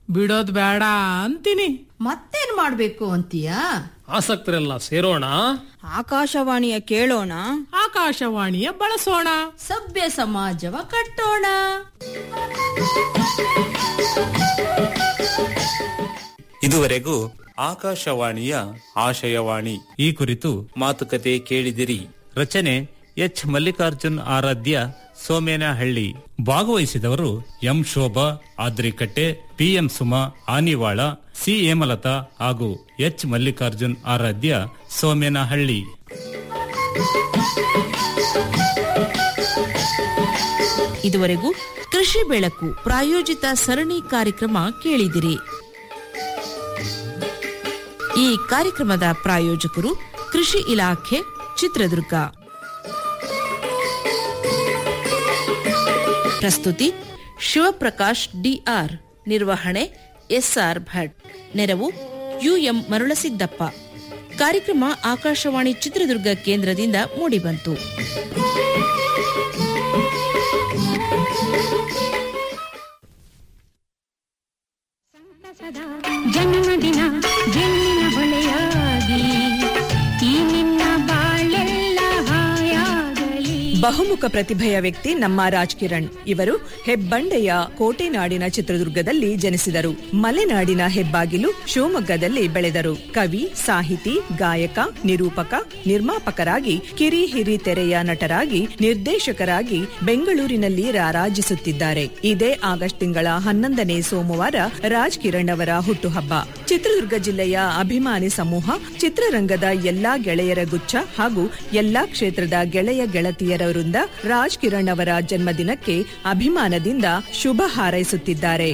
ಬಿಡೋದ್ ಬೇಡ ಅಂತೀನಿ ಮತ್ತೇನ್ ಮಾಡ್ಬೇಕು ಅಂತೀಯಾ ಆಸಕ್ತರೆಲ್ಲ ಸೇರೋಣ ಆಕಾಶವಾಣಿಯ ಕೇಳೋಣ ಆಕಾಶವಾಣಿಯ ಬಳಸೋಣ ಸಭ್ಯ ಸಮಾಜವ ಕಟ್ಟೋಣ ಇದುವರೆಗೂ ಆಕಾಶವಾಣಿಯ ಆಶಯವಾಣಿ ಈ ಕುರಿತು ಮಾತುಕತೆ ಕೇಳಿದಿರಿ ರಚನೆ ಎಚ್ ಮಲ್ಲಿಕಾರ್ಜುನ್ ಆರಾಧ್ಯ ಸೋಮೇನಹಳ್ಳಿ ಭಾಗವಹಿಸಿದವರು M Shobha Adrikatte PM Suma Anivala C Hemalatha ಹಾಗೂ ಎಚ್ ಮಲ್ಲಿಕಾರ್ಜುನ್ ಆರಾಧ್ಯ ಸೋಮೇನಹಳ್ಳಿ ಇದುವರೆಗೂ ಕೃಷಿ ಬೆಳಕು ಪ್ರಾಯೋಜಿತ ಸರಣಿ ಕಾರ್ಯಕ್ರಮ ಕೇಳಿದಿರಿ ಈ ಕಾರ್ಯಕ್ರಮದ ಪ್ರಾಯೋಜಕರು ಕೃಷಿ ಇಲಾಖೆ ಚಿತ್ರದುರ್ಗ ಪ್ರಸ್ತುತಿ ಶಿವಪ್ರಕಾಶ್ ಡಿಆರ್ ನಿರ್ವಹಣೆ ಎಸ್ಆರ್ ಭಟ್ ನೆರವು ಯುಎಂ ಮರುಳಸಿದ್ದಪ್ಪ ಕಾರ್ಯಕ್ರಮ ಆಕಾಶವಾಣಿ ಚಿತ್ರದುರ್ಗ ಕೇಂದ್ರದಿಂದ ಮೂಡಿಬಂತು ಸದಾ ಜನ್ಮದಿನ ಜನ್ಮಿನ ಹೊಳೆಯಾಗಿ ಈ ನಿನ್ನ ಬಾಳೆಲ್ಲ ಹಾಯಾಗಲಿ ಬಹುಮುಖ ಪ್ರತಿಭೆಯ ವ್ಯಕ್ತಿ ನಮ್ಮ ರಾಜ್ ಕಿರಣ್ ಇವರು ಹೆಬ್ಬಂಡೆಯ ಕೋಟೆನಾಡಿನ ಚಿತ್ರದುರ್ಗದಲ್ಲಿ ಜನಿಸಿದರು ಮಲೆನಾಡಿನ ಹೆಬ್ಬಾಗಿಲು ಶಿವಮೊಗ್ಗದಲ್ಲಿ ಬೆಳೆದರು ಕವಿ ಸಾಹಿತಿ ಗಾಯಕ ನಿರೂಪಕ ನಿರ್ಮಾಪಕರಾಗಿ ಕಿರಿ ಹಿರಿ ತೆರೆಯ ನಟರಾಗಿ ನಿರ್ದೇಶಕರಾಗಿ ಬೆಂಗಳೂರಿನಲ್ಲಿ ರಾರಾಜಿಸುತ್ತಿದ್ದಾರೆ ಇದೇ ಆಗಸ್ಟ್ ತಿಂಗಳ ಹನ್ನೊಂದನೇ ಸೋಮವಾರ ರಾಜ್ ಕಿರಣ್ ಅವರ ಹುಟ್ಟುಹಬ್ಬ ಚಿತ್ರದುರ್ಗ ಜಿಲ್ಲೆಯ ಅಭಿಮಾನಿ ಸಮೂಹ ಚಿತ್ರರಂಗದ ಎಲ್ಲಾ ಗೆಳೆಯರ ಗುಚ್ಛ ಹಾಗೂ ಎಲ್ಲಾ ಕ್ಷೇತ್ರದ ಗೆಳೆಯ ಗೆಳತಿಯರವರಿಂದ ರಾಜ್ ಕಿರಣ್ ಅವರ ಜನ್ಮದಿನಕ್ಕೆ ಅಭಿಮಾನದಿಂದ ಶುಭ ಹಾರೈಸುತ್ತಿದ್ದಾರೆ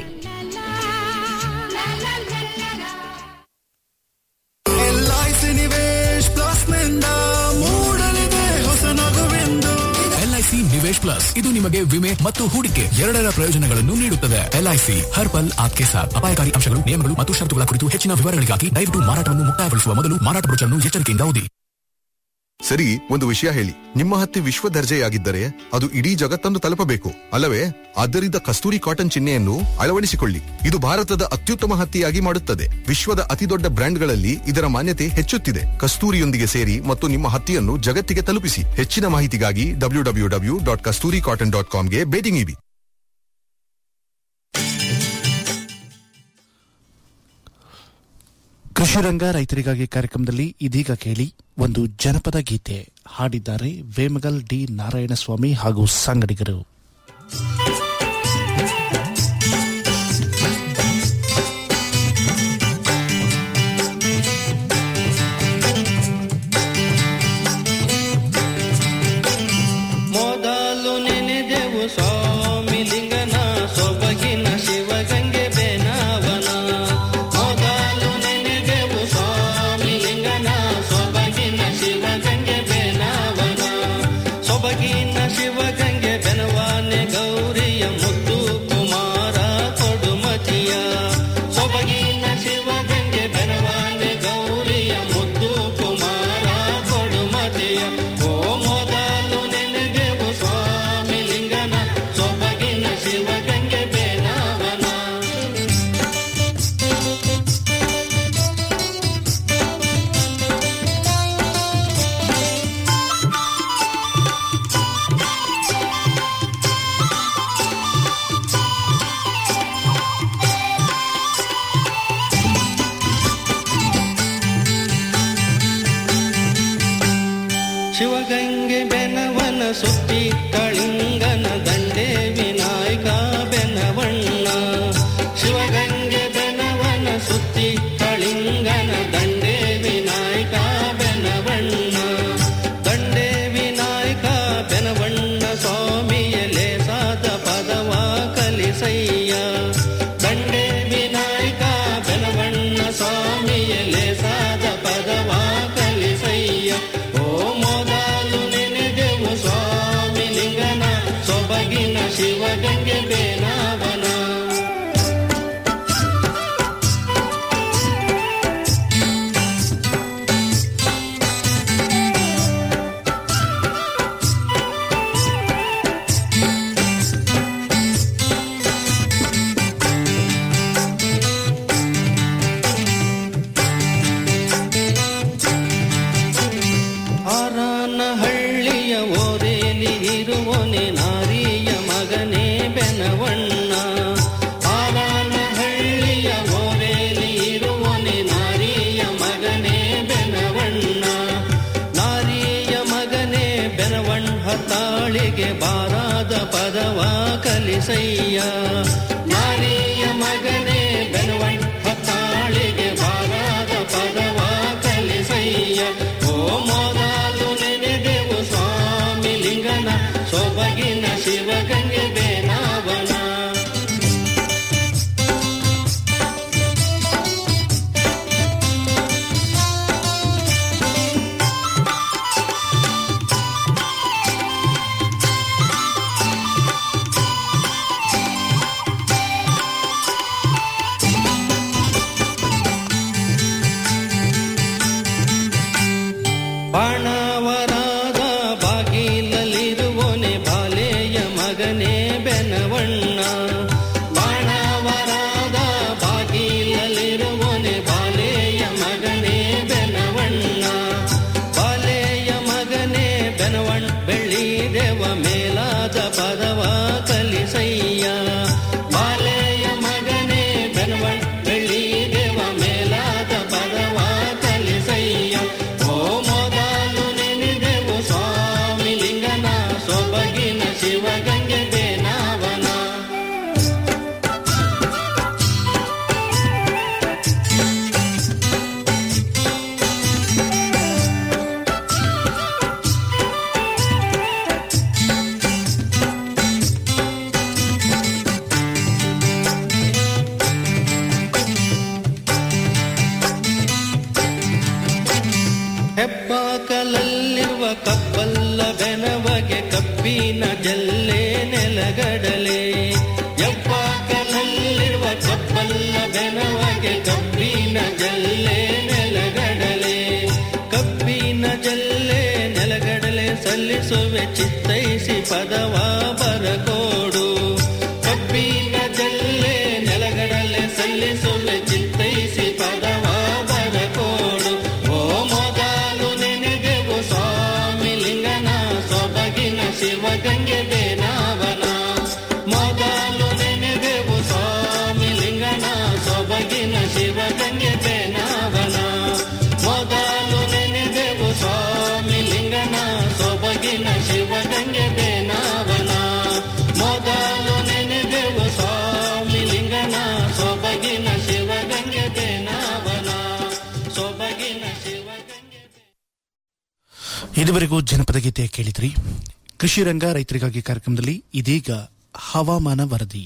ಎಲ್ಐಸಿ ನಿವೇಶ್ ಪ್ಲಸ್ ನಿಂದ ಮೂಡಲಿದೆ ಹೊಸ ನಗುವೆಂದು ಎಲ್ಐಸಿ ನಿವೇಶ್ ಪ್ಲಸ್ ಇದು ನಿಮಗೆ ವಿಮೆ ಮತ್ತು ಹೂಡಿಕೆ ಎರಡರ ಪ್ರಯೋಜನಗಳನ್ನು ನೀಡುತ್ತದೆ ಎಲ್ಐಸಿ ಹರ್ ಪಲ್ ಆಪ್ಕೆ ಸಾಥ್ ಅಪಾಯಕಾರಿ ಅಂಶಗಳು ನಿಯಮಗಳು ಮತ್ತು ಷರತ್ತುಗಳ ಕುರಿತು ಹೆಚ್ಚಿನ ವಿವರಗಳಿಗಾಗಿ ದಯವಿಟ್ಟು ಮಾರಾಟವನ್ನು ಮುಕ್ತಾಯಗೊಳಿಸುವ ಮೊದಲು ಮಾರಾಟ ಬ್ರೋಚರ್ನ್ನು ಎಚ್ಚರಿಕೆಯಿಂದ ಓದಿ ಸರಿ ಒಂದು ವಿಷಯ ಹೇಳಿ ನಿಮ್ಮ ಹತ್ತಿ ವಿಶ್ವ ದರ್ಜೆಯಾಗಿದ್ದರೆ ಅದು ಇಡೀ ಜಗತ್ತನ್ನು ತಲುಪಬೇಕು ಅಲ್ಲವೇ ಆದ್ದರಿಂದ ಕಸ್ತೂರಿ ಕಾಟನ್ ಚಿಹ್ನೆಯನ್ನು ಅಳವಡಿಸಿಕೊಳ್ಳಿ ಇದು ಭಾರತದ ಅತ್ಯುತ್ತಮ ಹತ್ತಿಯಾಗಿ ಮಾಡುತ್ತದೆ ವಿಶ್ವದ ಅತಿದೊಡ್ಡ ಬ್ರ್ಯಾಂಡ್ಗಳಲ್ಲಿ ಇದರ ಮಾನ್ಯತೆ ಹೆಚ್ಚುತ್ತಿದೆ ಕಸ್ತೂರಿಯೊಂದಿಗೆ ಸೇರಿ ಮತ್ತು ನಿಮ್ಮ ಹತ್ತಿಯನ್ನು ಜಗತ್ತಿಗೆ ತಲುಪಿಸಿ ಹೆಚ್ಚಿನ ಮಾಹಿತಿಗಾಗಿ W W W dot Kasturi cotton dot ಕಾಮ್ಗೆ ಭೇಟಿ ನೀಡಿ ಕೃಷಿ ರಂಗ ರೈತರಿಗಾಗಿ ಕಾರ್ಯಕ್ರಮದಲ್ಲಿ ಇದೀಗ ಕೇಳಿ ಒಂದು ಜನಪದ ಗೀತೆ ಹಾಡಿದ್ದಾರೆ ವೇಮಗಲ್ ಡಿ ನಾರಾಯಣಸ್ವಾಮಿ ಹಾಗೂ ಸಂಗಡಿಗರು ಮೊದಲು ನೆನೆದೆವು ಸ್ವಾಮಿ ಲಿಂಗನ ಸೊಬಗಿನ ಶಿವಗಂಗೆ ಬೇನಾವನ ಮೊದಲು ನೆನೆದೆವು ಸ್ವಾಮಿ ಲಿಂಗನ ಸೊಬಗಿನ ಶಿವಗಂಗೆ ಬೇನಾವನ ಸೊಬಗಿನ ಶಿವಗಂಗೆ ಬೆನವಾನೆ ಗೌರಿಯ ಮುದ್ದು ಕುಮಾರ ಕೊಡುಮತಿಯ ಸೊಬಗಿನ ಶಿವಗಂಗೆ ಬೆನವಾನೆ ಗೌರಿಯ ಮುದ್ದು ಕುಮಾರ ಕೊಡುಮತಿಯ ಓ ಮೊದಲು ನೆನೆದೆವು ಸ್ವಾಮಿ ಲಿಂಗನ ಸೊಬಗಿನ ಶಿವಗಂಗೆ ಬೇನಾವನ ಶಿವಗಂಗೆ ಬೆನವನ ಸುತ್ತಿ ಕಳಿಂಗನ ದಂಡೆ ವಿನಾಯಕ ಬೆನವಣ್ಣ ಶಿವಗಂಗೆ ಬೆನವನ ಸುತ್ತಿ ಕಳಿಂಗನ ದಂಡೆ ವಿನಾಯಕ ಬೆನವಣ್ಣ ದಂಡೆ ವಿನಾಯಕ ಬೆನವಣ್ಣ ಸ್ವಾಮಿಯ ಲೇಸಾದ ಪದವ ಕಲಿಸಯ್ಯ ದಂಡೆ ವಿನಾಯಕ ಬೆನವಣ್ಣ ಸ್ವಾಮಿಯ ಲೇಸಾದ ಪದವ ಕಲಿಸಯ್ಯ ಓ ಮೊದಲು ನೆನೆದೆವು ಸ್ವಾಮಿ ಲಿಂಗನ ಸೊಬಗಿ ಹಳ್ಳಿಯ ಓರೇಲಿ ಇರುವನೆ ನಾರಿಯ ಮಗನೇ ಬೆನವಣ್ಣ ಆಲಾನ ಹಳ್ಳಿಯ ಓರೇಲಿ ಇರುವನೆ ನಾರಿಯ ಮಗನೇ ಬೆನವಣ್ಣ ನಾರಿಯ ಮಗನೇ ಬೆನವಣ್ಣ ತಾಳಿಗೆ ಬಾರಾದ ಪದವ ಕಲಿಸಯ್ಯ ನಾರಿಯ ಮಗನೇ ಬೆನವಣ್ಣ ತಾಳಿಗೆ ಬಾರಾದ ಪದವ ಕಲಿಸಯ್ಯ ಓ ಮೊದಲು ನೆನೆದೆವು ಸ್ವಾಮಿ ಲಿಂಗನ ಸೊಬಗಿನ ಶಿವಗಂಗೆ ಬೇನಾವನ ಬಾಣವರಾದ ಬಾಗಿಲಲ್ಲಿರುವನೆ ಬಾಲೆಯ ಮಗನೇ ಬೆನವಣ್ಣ ಬಾಣವರಾದ ಬಾಗಿಲಲ್ಲಿರುವನೆ ಬಾಲೆಯ ಮಗನೇ ಬೆನವಣ್ಣ ಬಾಲೆಯ ಮಗನೇ ಬೆನವಣ್ಣ ಬೆಳ್ಳಿದೆವ ಮೇಲಾದ ಪದವ ಕಲಿಸಯ್ಯ ಬಾಲೆಯ ಮಗನೇ ಬೆನವಣ್ಣ ಬೆಳ್ಳಿದೆವ ಮೇಲಾದ ಪದವ ಕಲಿಸಯ್ಯ ಓ ಮೊದಲು ನೆನೆದೆವು ಸ್ವಾಮಿ ಲಿಂಗನ ಸೊಬಗಿನ ಶಿವಗಂಗೆ ಬೇನಾವನ ಹೆಬ್ಬಾಕಲಲ್ಲಿರುವ ಕಪ್ಪಲ್ಲ ಬೆನವಗೆ ಕಬ್ಬಿನ ಜಲ್ಲೆ ನೆಲಗಡಲೆ ಹೆಬ್ಬಾಕಲಲ್ಲಿರುವ ಕಪ್ಪಲ್ಲ ಬೆನವಗೆ ಕಬ್ಬಿನ ಜಲ್ಲೆ ನೆಲಗಡಲೆ ಕಬ್ಬಿನ ಜಲ್ಲೆ ನೆಲಗಡಲೆ ಸಲ್ಲಿಸುವೆ ಚಿತ್ತೈಸಿ ಪದವ ಬರಕೋಡು ಕಬ್ಬಿನ ಜಲ್ಲೆ ನೆಲಗಡಲೆ ಸಲ್ಲಿಸುವೆ ಚಿತ್ತೈಸಿ ಪದವ ಬರಕೋಡು ಓ ಮೊದಲು ನೆನೆದೆವು ಸ್ವಾಮಿ ಲಿಂಗನ ಸೊಬಗಿನ ಶಿವಗಂಗೆ ಬೇನಾವನ ಮೊದಲು ನೆನೆದೆವು ಸ್ವಾಮಿ ಲಿಂಗನ ಸೊಬಗಿನ ಶಿವಗಂಗೆ ಬೇನಾವನ ಮೊದಲು ನೆನೆದೆವು ಸ್ವಾಮಿ ಲಿಂಗನ ಸೊಬಗಿನ ಶಿವಗಂಗೆ ಬೇನಾವನ ಮೊದಲು ನೆನೆದೆವು ಸ್ವಾಮಿ ಲಿಂಗನ ಸೊಬಗಿನ ಶಿವಗಂಗೆ ಬೇನಾವನ ಸೊಬಗಿನ ಶಿವಗಂಗೆ ಇದುವರೆಗೂ ಜನಪದ ಗೀತೆ ಕೇಳಿದ್ರಿ ಕೃಷಿ ರಂಗ ರೈತರಿಗಾಗಿ ಕಾರ್ಯಕ್ರಮದಲ್ಲಿ ಇದೀಗ ಹವಾಮಾನ ವರದಿ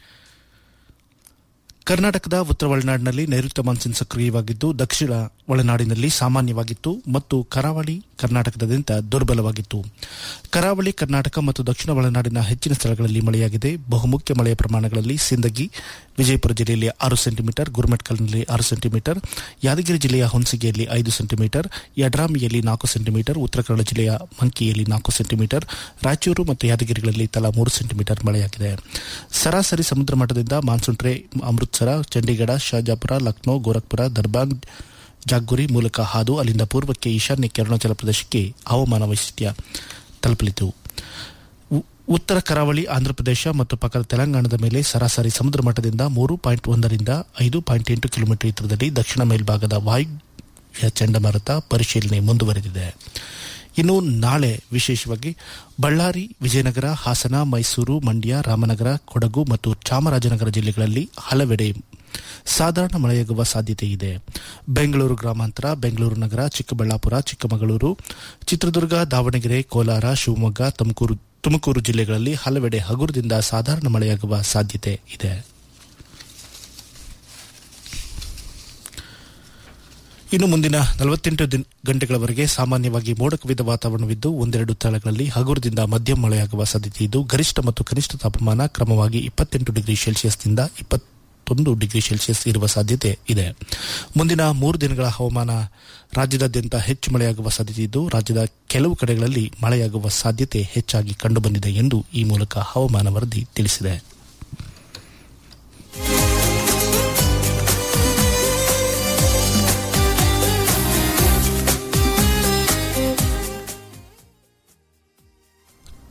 ಕರ್ನಾಟಕದ ಉತ್ತರ ಒಳನಾಡಿನಲ್ಲಿ ನೈಋತ್ಯ ಮಾನ್ಸೂನ್ ಸಕ್ರಿಯವಾಗಿದ್ದು ದಕ್ಷಿಣ ಒಳನಾಡಿನಲ್ಲಿ ಸಾಮಾನ್ಯವಾಗಿತ್ತು ಮತ್ತು ಕರಾವಳಿ ಕರ್ನಾಟಕದಾದ್ಯಂತ ದುರ್ಬಲವಾಗಿತ್ತು ಕರಾವಳಿ ಕರ್ನಾಟಕ ಮತ್ತು ದಕ್ಷಿಣ ಒಳನಾಡಿನ ಹೆಚ್ಚಿನ ಸ್ಥಳಗಳಲ್ಲಿ ಮಳೆಯಾಗಿದೆ ಬಹುಮುಖ್ಯ ಮಳೆಯ ಪ್ರಮಾಣಗಳಲ್ಲಿ ಸಿಂದಗಿ ವಿಜಯಪುರ ಜಿಲ್ಲೆಯಲ್ಲಿ ಆರು ಸೆಂಟಿಮೀಟರ್ ಗುರುಮೆಟ್ಕಲ್ನಲ್ಲಿ ಆರು ಸೆಂಟಿಮೀಟರ್ ಯಾದಗಿರಿ ಜಿಲ್ಲೆಯ ಹುಣಸಗಿಯಲ್ಲಿ ಐದು ಸೆಂಟಿಮೀಟರ್ ಯಡ್ರಾಮಿಯಲ್ಲಿ ನಾಲ್ಕು ಸೆಂಟಿಮೀಟರ್ ಉತ್ತರ ಕನ್ನಡ ಜಿಲ್ಲೆಯ ಮಂಕಿಯಲ್ಲಿ ನಾಲ್ಕು ಸೆಂಟಿಮೀಟರ್ ರಾಯಚೂರು ಮತ್ತು ಯಾದಗಿರಿಗಳಲ್ಲಿ ತಲಾ ಮೂರು ಸೆಂಟಿಮೀಟರ್ ಮಳೆಯಾಗಿದೆ ಸರಾಸರಿ ಸಮುದ್ರ ಮಟ್ಟದಿಂದ ಮಾನ್ಸೂನ್ ಟ್ರೇ ಅಮೃತ್ಸರ ಚಂಡೀಗಢ ಶಾಜಾಪುರ ಲಕ್ನೋ ಗೋರಖ್ಪುರ ದರ್ಬಾಂಗ್ ಜಾಗ್ಗುರಿ ಮೂಲಕ ಹಾದು ಅಲ್ಲಿಂದ ಪೂರ್ವಕ್ಕೆ ಈಶಾನ್ಯ ಕೆರಣಾಚಲ ಪ್ರದೇಶಕ್ಕೆ ಹವಾಮಾನ ವೈಶಿಷ್ಟ್ಯ ತಲುಪಲಿತು ಉ- ಉತ್ತರ ಕರಾವಳಿ ಆಂಧ್ರಪ್ರದೇಶ ಮತ್ತು ಪಕ್ಕದ ತೆಲಂಗಾಣದ ಮೇಲೆ ಸರಾಸರಿ ಸಮುದ್ರ ಮಟ್ಟದಿಂದ ಮೂರು ಪಾಯಿಂಟ್ ಒಂದರಿಂದ ಐದು ಪಾಯಿಂಟ್ ಎಂಟು ಕಿಲೋಮೀಟರ್ ಎತ್ತರದಲ್ಲಿ ದಕ್ಷಿಣ ಮೇಲ್ಭಾಗದ ವಾಯುವ್ಯ ಚಂಡಮಾರುತ ಪರಿಶೀಲನೆ ಮುಂದುವರೆದಿದೆ ಇನ್ನು ನಾಳೆ ವಿಶೇಷವಾಗಿ ಬಳ್ಳಾರಿ ವಿಜಯನಗರ ಹಾಸನ ಮೈಸೂರು ಮಂಡ್ಯ ರಾಮನಗರ ಕೊಡಗು ಮತ್ತು ಚಾಮರಾಜನಗರ ಜಿಲ್ಲೆಗಳಲ್ಲಿ ಹಲವೆಡೆ ಸಾಧಾರಣ ಮಳೆಯಾಗುವ ಸಾಧ್ಯತೆ ಇದೆ ಬೆಂಗಳೂರು ಗ್ರಾಮಾಂತರ ಬೆಂಗಳೂರು ನಗರ ಚಿಕ್ಕಬಳ್ಳಾಪುರ ಚಿಕ್ಕಮಗಳೂರು ಚಿತ್ರದುರ್ಗ ದಾವಣಗೆರೆ ಕೋಲಾರ ಶಿವಮೊಗ್ಗ ತುಮಕೂರು ತುಮಕೂರು ಜಿಲ್ಲೆಗಳಲ್ಲಿ ಹಲವೆಡೆ ಹಗುರದಿಂದ ಸಾಧಾರಣ ಮಳೆಯಾಗುವ ಸಾಧ್ಯತೆ ಇದೆ ಇನ್ನು ಮುಂದಿನ ನಲವತ್ತೆಂಟು ದಿನ ಗಂಟೆಗಳವರೆಗೆ ಸಾಮಾನ್ಯವಾಗಿ ಮೋಡ ಕವಿದ ವಾತಾವರಣವಿದ್ದು ಒಂದೆರಡು ಸ್ಥಳಗಳಲ್ಲಿ ಹಗುರದಿಂದ ಮಧ್ಯಮ ಮಳೆಯಾಗುವ ಸಾಧ್ಯತೆ ಇದ್ದು ಗರಿಷ್ಠ ಮತ್ತು ಕನಿಷ್ಠ ತಾಪಮಾನ ಕ್ರಮವಾಗಿ ಇಪ್ಪತ್ತೆಂಟು ಡಿಗ್ರಿ ಸೆಲ್ಸಿಯಸ್ನಿಂದ ಇಪ್ಪತ್ತೊಂದು ಡಿಗ್ರಿ ಸೆಲ್ಸಿಯಸ್ ಇರುವ ಸಾಧ್ಯತೆ ಇದೆ ಮುಂದಿನ ಮೂರು ದಿನಗಳ ಹವಾಮಾನ ರಾಜ್ಯದಾದ್ಯಂತ ಹೆಚ್ಚು ಮಳೆಯಾಗುವ ಸಾಧ್ಯತೆ ಇದ್ದು ರಾಜ್ಯದ ಕೆಲವು ಕಡೆಗಳಲ್ಲಿ ಮಳೆಯಾಗುವ ಸಾಧ್ಯತೆ ಹೆಚ್ಚಾಗಿ ಕಂಡುಬಂದಿದೆ ಎಂದು ಈ ಮೂಲಕ ಹವಾಮಾನ ವರದಿ ತಿಳಿಸಿದೆ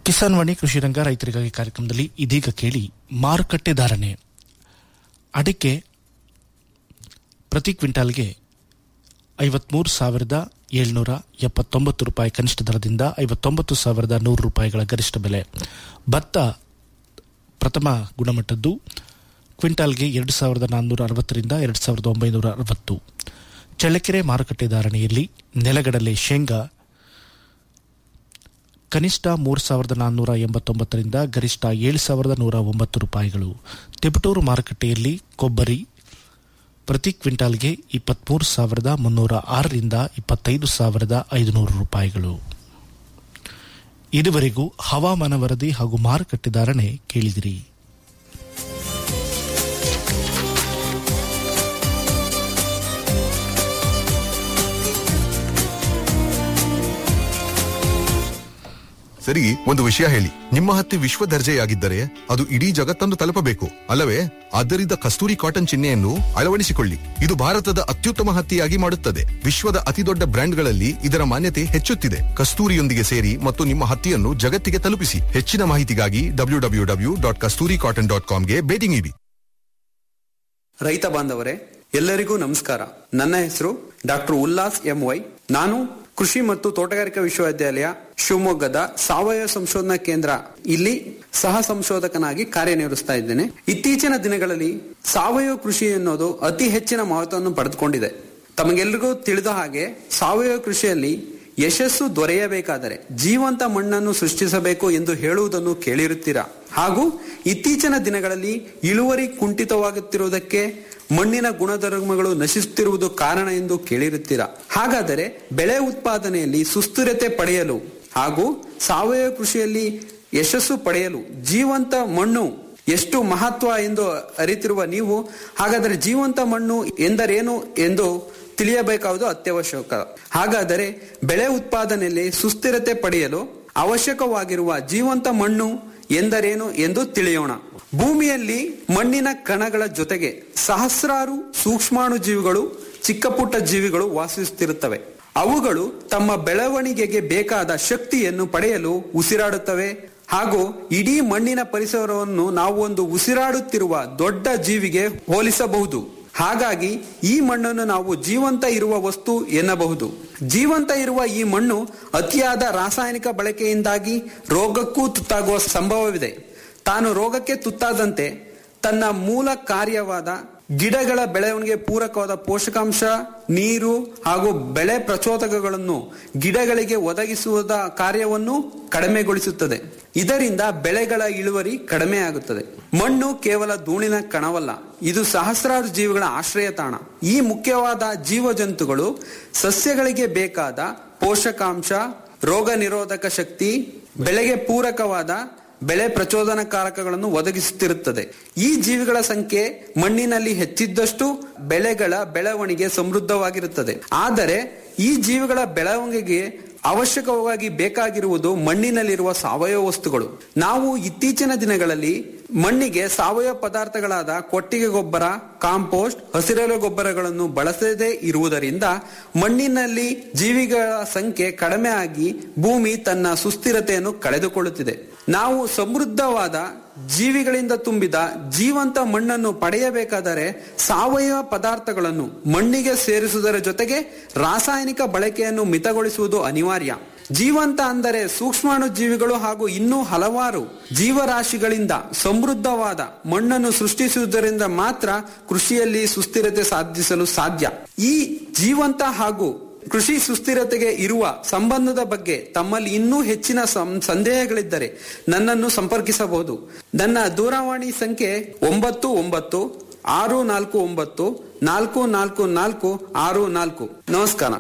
ಕಿಸಾನ್ ವಾಣಿ ಕೃಷಿ ರಂಗ ರೈತರಿಗಾಗಿ ಕಾರ್ಯಕ್ರಮದಲ್ಲಿ ಇದೀಗ ಕೇಳಿ ಮಾರುಕಟ್ಟೆ ಧಾರಣೆ ಅಡಿಕೆ ಪ್ರತಿ ಕ್ವಿಂಟಾಲ್ಗೆ ಐವತ್ಮೂರು ಸಾವಿರದ ಏಳ್ನೂರ ಎಪ್ಪತ್ತೊಂಬತ್ತು ರೂಪಾಯಿ ಕನಿಷ್ಠ ದರದಿಂದ ಐವತ್ತೊಂಬತ್ತು ಸಾವಿರದ ನೂರು ರೂಪಾಯಿಗಳ ಗರಿಷ್ಠ ಬೆಲೆ ಭತ್ತ ಪ್ರಥಮ ಗುಣಮಟ್ಟದ್ದು ಕ್ವಿಂಟಾಲ್ಗೆ ಎರಡು ಸಾವಿರದ ನಾನ್ನೂರ ಅರವತ್ತರಿಂದ ಎರಡು ಸಾವಿರದ ಒಂಬೈನೂರ ಅರವತ್ತು ಚಳ್ಳಕೆರೆ ಮಾರುಕಟ್ಟೆ ಧಾರಣೆಯಲ್ಲಿ ನೆಲಗಡಲೆ ಶೇಂಗಾ ಕನಿಷ್ಠ ಮೂರು ಸಾವಿರದ ನಾನ್ನೂರ ಎಂಬತ್ತೊಂಬತ್ತರಿಂದ ಗರಿಷ್ಠ ಏಳು ಸಾವಿರದ ನೂರ ಒಂಬತ್ತು ರೂಪಾಯಿಗಳು ತಿಪಟೂರು ಮಾರುಕಟ್ಟೆಯಲ್ಲಿ ಕೊಬ್ಬರಿ ಪ್ರತಿ ಕ್ವಿಂಟಾಲ್ಗೆ ಇಪ್ಪತ್ಮೂರು ಸಾವಿರದ ಮುನ್ನೂರ ಆರರಿಂದ ಇಪ್ಪತ್ತೈದು ಸಾವಿರದ ಐದುನೂರು ರೂಪಾಯಿಗಳು ಇದುವರೆಗೂ ಹವಾಮಾನ ವರದಿ ಹಾಗೂ ಮಾರುಕಟ್ಟೆ ಧಾರಣೆ ಕೇಳಿದಿರಿ ಸರಿ ಒಂದು ವಿಷಯ ಹೇಳಿ ನಿಮ್ಮ ಹತ್ತಿ ವಿಶ್ವ ದರ್ಜೆಯಾಗಿದ್ದರೆ ಅದು ಇಡೀ ಜಗತ್ತನ್ನು ತಲುಪಬೇಕು ಅಲ್ಲವೇ ಆದ್ದರಿಂದ ಕಸ್ತೂರಿ ಕಾಟನ್ ಚಿಹ್ನೆಯನ್ನು ಅಳವಡಿಸಿಕೊಳ್ಳಿ ಇದು ಭಾರತದ ಅತ್ಯುತ್ತಮ ಹತ್ತಿಯಾಗಿ ಮಾಡುತ್ತದೆ ವಿಶ್ವದ ಅತಿದೊಡ್ಡ ಬ್ರ್ಯಾಂಡ್ಗಳಲ್ಲಿ ಇದರ ಮಾನ್ಯತೆ ಹೆಚ್ಚುತ್ತಿದೆ ಕಸ್ತೂರಿಯೊಂದಿಗೆ ಸೇರಿ ಮತ್ತು ನಿಮ್ಮ ಹತ್ತಿಯನ್ನು ಜಗತ್ತಿಗೆ ತಲುಪಿಸಿ ಹೆಚ್ಚಿನ ಮಾಹಿತಿಗಾಗಿ W W W dot Kasturi cotton dot ಕಾಮ್ಗೆ ಭೇಟಿ ನೀಡಿ ರೈತ ಬಾಂಧವರೇ ಎಲ್ಲರಿಗೂ ನಮಸ್ಕಾರ ನನ್ನ ಹೆಸರು ಡಾಕ್ಟರ್ ಉಲ್ಲಾಸ್ ಎಂ ವೈ ನಾನು ಕೃಷಿ ಮತ್ತು ತೋಟಗಾರಿಕಾ ವಿಶ್ವವಿದ್ಯಾಲಯ ಶಿವಮೊಗ್ಗದ ಸಾವಯವ ಸಂಶೋಧನಾ ಕೇಂದ್ರ ಇಲ್ಲಿ ಸಹ ಸಂಶೋಧಕನಾಗಿ ಕಾರ್ಯನಿರ್ವಹಿಸ್ತಾ ಇದ್ದೇನೆ ಇತ್ತೀಚಿನ ದಿನಗಳಲ್ಲಿ ಸಾವಯವ ಕೃಷಿ ಎನ್ನುವುದು ಅತಿ ಹೆಚ್ಚಿನ ಮಹತ್ವವನ್ನು ಪಡೆದುಕೊಂಡಿದೆ ತಮಗೆಲ್ಲರಿಗೂ ತಿಳಿದ ಹಾಗೆ ಸಾವಯವ ಕೃಷಿಯಲ್ಲಿ ಯಶಸ್ಸು ದೊರೆಯಬೇಕಾದರೆ ಜೀವಂತ ಮಣ್ಣನ್ನು ಸೃಷ್ಟಿಸಬೇಕು ಎಂದು ಹೇಳುವುದನ್ನು ಕೇಳಿರುತ್ತೀರಾ ಹಾಗೂ ಇತ್ತೀಚಿನ ದಿನಗಳಲ್ಲಿ ಇಳುವರಿ ಕುಂಠಿತವಾಗುತ್ತಿರುವುದಕ್ಕೆ ಮಣ್ಣಿನ ಗುಣಧರ್ಮಗಳು ನಶಿಸುತ್ತಿರುವುದು ಕಾರಣ ಎಂದು ಕೇಳಿರುತ್ತೀರಾ ಹಾಗಾದರೆ ಬೆಳೆ ಉತ್ಪಾದನೆಯಲ್ಲಿ ಸುಸ್ಥಿರತೆ ಪಡೆಯಲು ಹಾಗೂ ಸಾವಯವ ಕೃಷಿಯಲ್ಲಿ ಯಶಸ್ಸು ಪಡೆಯಲು ಜೀವಂತ ಮಣ್ಣು ಎಷ್ಟು ಮಹತ್ವ ಎಂದು ಅರಿತಿರುವ ನೀವು ಹಾಗಾದರೆ ಜೀವಂತ ಮಣ್ಣು ಎಂದರೇನು ಎಂದು ತಿಳಿಯಬೇಕಾವುದು ಅತ್ಯವಶ್ಯಕ ಹಾಗಾದರೆ ಬೆಳೆ ಉತ್ಪಾದನೆಯಲ್ಲಿ ಸುಸ್ಥಿರತೆ ಪಡೆಯಲು ಅವಶ್ಯಕವಾಗಿರುವ ಜೀವಂತ ಮಣ್ಣು ಎಂದರೇನು ಎಂದು ತಿಳಿಯೋಣ ಭೂಮಿಯಲ್ಲಿ ಮಣ್ಣಿನ ಕಣಗಳ ಜೊತೆಗೆ ಸಹಸ್ರಾರು ಸೂಕ್ಷ್ಮಾಣು ಜೀವಿಗಳು ಚಿಕ್ಕ ಪುಟ್ಟ ಜೀವಿಗಳು ವಾಸಿಸುತ್ತಿರುತ್ತವೆ ಅವುಗಳು ತಮ್ಮ ಬೆಳವಣಿಗೆಗೆ ಬೇಕಾದ ಶಕ್ತಿಯನ್ನು ಪಡೆಯಲು ಉಸಿರಾಡುತ್ತವೆ ಹಾಗೂ ಇಡೀ ಮಣ್ಣಿನ ಪರಿಸರವನ್ನು ನಾವು ಒಂದು ಉಸಿರಾಡುತ್ತಿರುವ ದೊಡ್ಡ ಜೀವಿಗೆ ಹೋಲಿಸಬಹುದು ಹಾಗಾಗಿ ಈ ಮಣ್ಣನ್ನು ನಾವು ಜೀವಂತ ಇರುವ ವಸ್ತು ಎನ್ನಬಹುದು ಜೀವಂತ ಇರುವ ಈ ಮಣ್ಣು ಅತಿಯಾದ ರಾಸಾಯನಿಕ ಬಳಕೆಯಿಂದಾಗಿ ರೋಗಕ್ಕೂ ತುತ್ತಾಗುವ ಸಂಭವವಿದೆ ತಾನು ರೋಗಕ್ಕೆ ತುತ್ತಾದಂತೆ ತನ್ನ ಮೂಲ ಕಾರ್ಯವಾದ ಗಿಡಗಳ ಬೆಳವಣಿಗೆ ಪೂರಕವಾದ ಪೋಷಕಾಂಶ ನೀರು ಹಾಗೂ ಬೆಳೆ ಪ್ರಚೋದಕಗಳನ್ನು ಗಿಡಗಳಿಗೆ ಒದಗಿಸುವುದ ಕಾರ್ಯವನ್ನು ಕಡಿಮೆಗೊಳಿಸುತ್ತದೆ ಇದರಿಂದ ಬೆಳೆಗಳ ಇಳುವರಿ ಕಡಿಮೆಯಾಗುತ್ತದೆ ಮಣ್ಣು ಕೇವಲ ಧೂಳಿನ ಕಣವಲ್ಲ ಇದು ಸಹಸ್ರಾರು ಜೀವಿಗಳ ಆಶ್ರಯ ತಾಣ ಈ ಮುಖ್ಯವಾದ ಜೀವಜಂತುಗಳು ಸಸ್ಯಗಳಿಗೆ ಬೇಕಾದ ಪೋಷಕಾಂಶ ರೋಗ ನಿರೋಧಕ ಶಕ್ತಿ ಬೆಳೆಗೆ ಪೂರಕವಾದ ಬೆಳೆ ಪ್ರಚೋದನಕಾರಕಗಳನ್ನು ಒದಗಿಸುತ್ತಿರುತ್ತದೆ ಈ ಜೀವಿಗಳ ಸಂಖ್ಯೆ ಮಣ್ಣಿನಲ್ಲಿ ಹೆಚ್ಚಿದ್ದಷ್ಟು ಬೆಳೆಗಳ ಬೆಳವಣಿಗೆ ಸಮೃದ್ಧವಾಗಿರುತ್ತದೆ ಆದರೆ ಈ ಜೀವಿಗಳ ಬೆಳವಣಿಗೆಗೆ ಅವಶ್ಯಕವಾಗಿ ಬೇಕಾಗಿರುವುದು ಮಣ್ಣಿನಲ್ಲಿರುವ ಸಾವಯವ ವಸ್ತುಗಳು ನಾವು ಇತ್ತೀಚಿನ ದಿನಗಳಲ್ಲಿ ಮಣ್ಣಿಗೆ ಸಾವಯವ ಪದಾರ್ಥಗಳಾದ ಕೊಟ್ಟಿಗೆ ಗೊಬ್ಬರ ಕಾಂಪೋಸ್ಟ್ ಹಸಿರೆಲೆ ಗೊಬ್ಬರಗಳನ್ನು ಬಳಸದೇ ಇರುವುದರಿಂದ ಮಣ್ಣಿನಲ್ಲಿ ಜೀವಿಗಳ ಸಂಖ್ಯೆ ಕಡಿಮೆ ಆಗಿ ಭೂಮಿ ತನ್ನ ಸುಸ್ಥಿರತೆಯನ್ನು ಕಳೆದುಕೊಳ್ಳುತ್ತಿದೆ ನಾವು ಸಮೃದ್ಧವಾದ ಜೀವಿಗಳಿಂದ ತುಂಬಿದ ಜೀವಂತ ಮಣ್ಣನ್ನು ಪಡೆಯಬೇಕಾದರೆ ಸಾವಯವ ಪದಾರ್ಥಗಳನ್ನು ಮಣ್ಣಿಗೆ ಸೇರಿಸುವುದರ ಜೊತೆಗೆ ರಾಸಾಯನಿಕ ಬಳಕೆಯನ್ನು ಮಿತಗೊಳಿಸುವುದು ಅನಿವಾರ್ಯ ಜೀವಂತ ಅಂದರೆ ಸೂಕ್ಷ್ಮಾಣು ಜೀವಿಗಳು ಹಾಗೂ ಇನ್ನೂ ಹಲವಾರು ಜೀವರಾಶಿಗಳಿಂದ ಸಮೃದ್ಧವಾದ ಮಣ್ಣನ್ನು ಸೃಷ್ಟಿಸುವುದರಿಂದ ಮಾತ್ರ ಕೃಷಿಯಲ್ಲಿ ಸುಸ್ಥಿರತೆ ಸಾಧಿಸಲು ಸಾಧ್ಯ ಈ ಜೀವಂತ ಹಾಗೂ ಕೃಷಿ ಸುಸ್ಥಿರತೆಗೆ ಇರುವ ಸಂಬಂಧದ ಬಗ್ಗೆ ತಮ್ಮಲ್ಲಿ ಇನ್ನೂ ಹೆಚ್ಚಿನ ಸಂದೇಹಗಳಿದ್ದರೆ ನನ್ನನ್ನು ಸಂಪರ್ಕಿಸಬಹುದು ನನ್ನ ದೂರವಾಣಿ ಸಂಖ್ಯೆ ಒಂಬತ್ತು ಒಂಬತ್ತು ಆರು ನಾಲ್ಕು ಒಂಬತ್ತು ನಾಲ್ಕು ನಾಲ್ಕು ನಾಲ್ಕು ಆರು ನಾಲ್ಕು ನಮಸ್ಕಾರ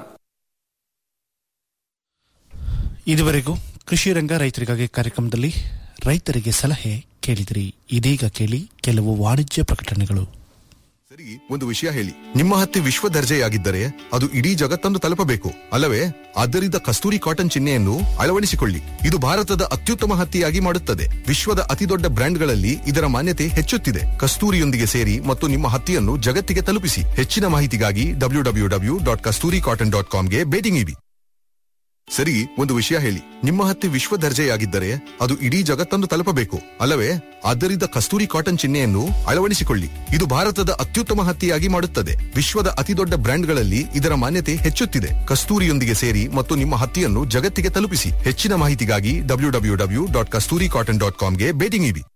ಇದುವರೆಗೂ ಕೃಷಿ ರಂಗ ರೈತರಿಗಾಗಿ ಕಾರ್ಯಕ್ರಮದಲ್ಲಿ ರೈತರಿಗೆ ಸಲಹೆ ಕೇಳಿದಿರಿ ಇದೀಗ ಕೇಳಿ ಕೆಲವು ವಾಣಿಜ್ಯ ಪ್ರಕಟಣೆಗಳು ಸರಿ ಒಂದು ವಿಷಯ ಹೇಳಿ ನಿಮ್ಮ ಹತ್ತಿ ವಿಶ್ವ ದರ್ಜೆಯಾಗಿದ್ದರೆ ಅದು ಇಡೀ ಜಗತ್ತನ್ನು ತಲುಪಬೇಕು ಅಲ್ಲವೇ ಆದ್ದರಿಂದ ಕಸ್ತೂರಿ ಕಾಟನ್ ಚಿಹ್ನೆಯನ್ನು ಅಳವಡಿಸಿಕೊಳ್ಳಿ ಇದು ಭಾರತದ ಅತ್ಯುತ್ತಮ ಹತ್ತಿಯಾಗಿ ಮಾಡುತ್ತದೆ ವಿಶ್ವದ ಅತಿದೊಡ್ಡ ಬ್ರ್ಯಾಂಡ್ಗಳಲ್ಲಿ ಇದರ ಮಾನ್ಯತೆ ಹೆಚ್ಚುತ್ತಿದೆ ಕಸ್ತೂರಿಯೊಂದಿಗೆ ಸೇರಿ ಮತ್ತು ನಿಮ್ಮ ಹತ್ತಿಯನ್ನು ಜಗತ್ತಿಗೆ ತಲುಪಿಸಿ ಹೆಚ್ಚಿನ ಮಾಹಿತಿಗಾಗಿ W W W dot Kasturi cotton dot ಕಾಮ್ಗೆ ಭೇಟಿ ನೀಡಿ ಸರಿ ಒಂದು ವಿಷಯ ಹೇಳಿ ನಿಮ್ಮ ಹತ್ತಿ ವಿಶ್ವ ದರ್ಜೆಯಾಗಿದ್ದರೆ ಅದು ಇಡೀ ಜಗತ್ತನ್ನು ತಲುಪಬೇಕು ಅಲ್ಲವೇ ಆದ್ದರಿಂದ ಕಸ್ತೂರಿ ಕಾಟನ್ ಚಿಹ್ನೆಯನ್ನು ಅಳವಡಿಸಿಕೊಳ್ಳಿ ಇದು ಭಾರತದ ಅತ್ಯುತ್ತಮ ಹತ್ತಿಯಾಗಿ ಮಾಡುತ್ತದೆ ವಿಶ್ವದ ಅತಿದೊಡ್ಡ ಬ್ರ್ಯಾಂಡ್ಗಳಲ್ಲಿ ಇದರ ಮಾನ್ಯತೆ ಹೆಚ್ಚುತ್ತಿದೆ ಕಸ್ತೂರಿಯೊಂದಿಗೆ ಸೇರಿ ಮತ್ತು ನಿಮ್ಮ ಹತ್ತಿಯನ್ನು ಜಗತ್ತಿಗೆ ತಲುಪಿಸಿ ಹೆಚ್ಚಿನ ಮಾಹಿತಿಗಾಗಿ W W W dot Kasturi cotton dot ಕಾಮ್ಗೆ ಭೇಟಿ ನೀಡಿ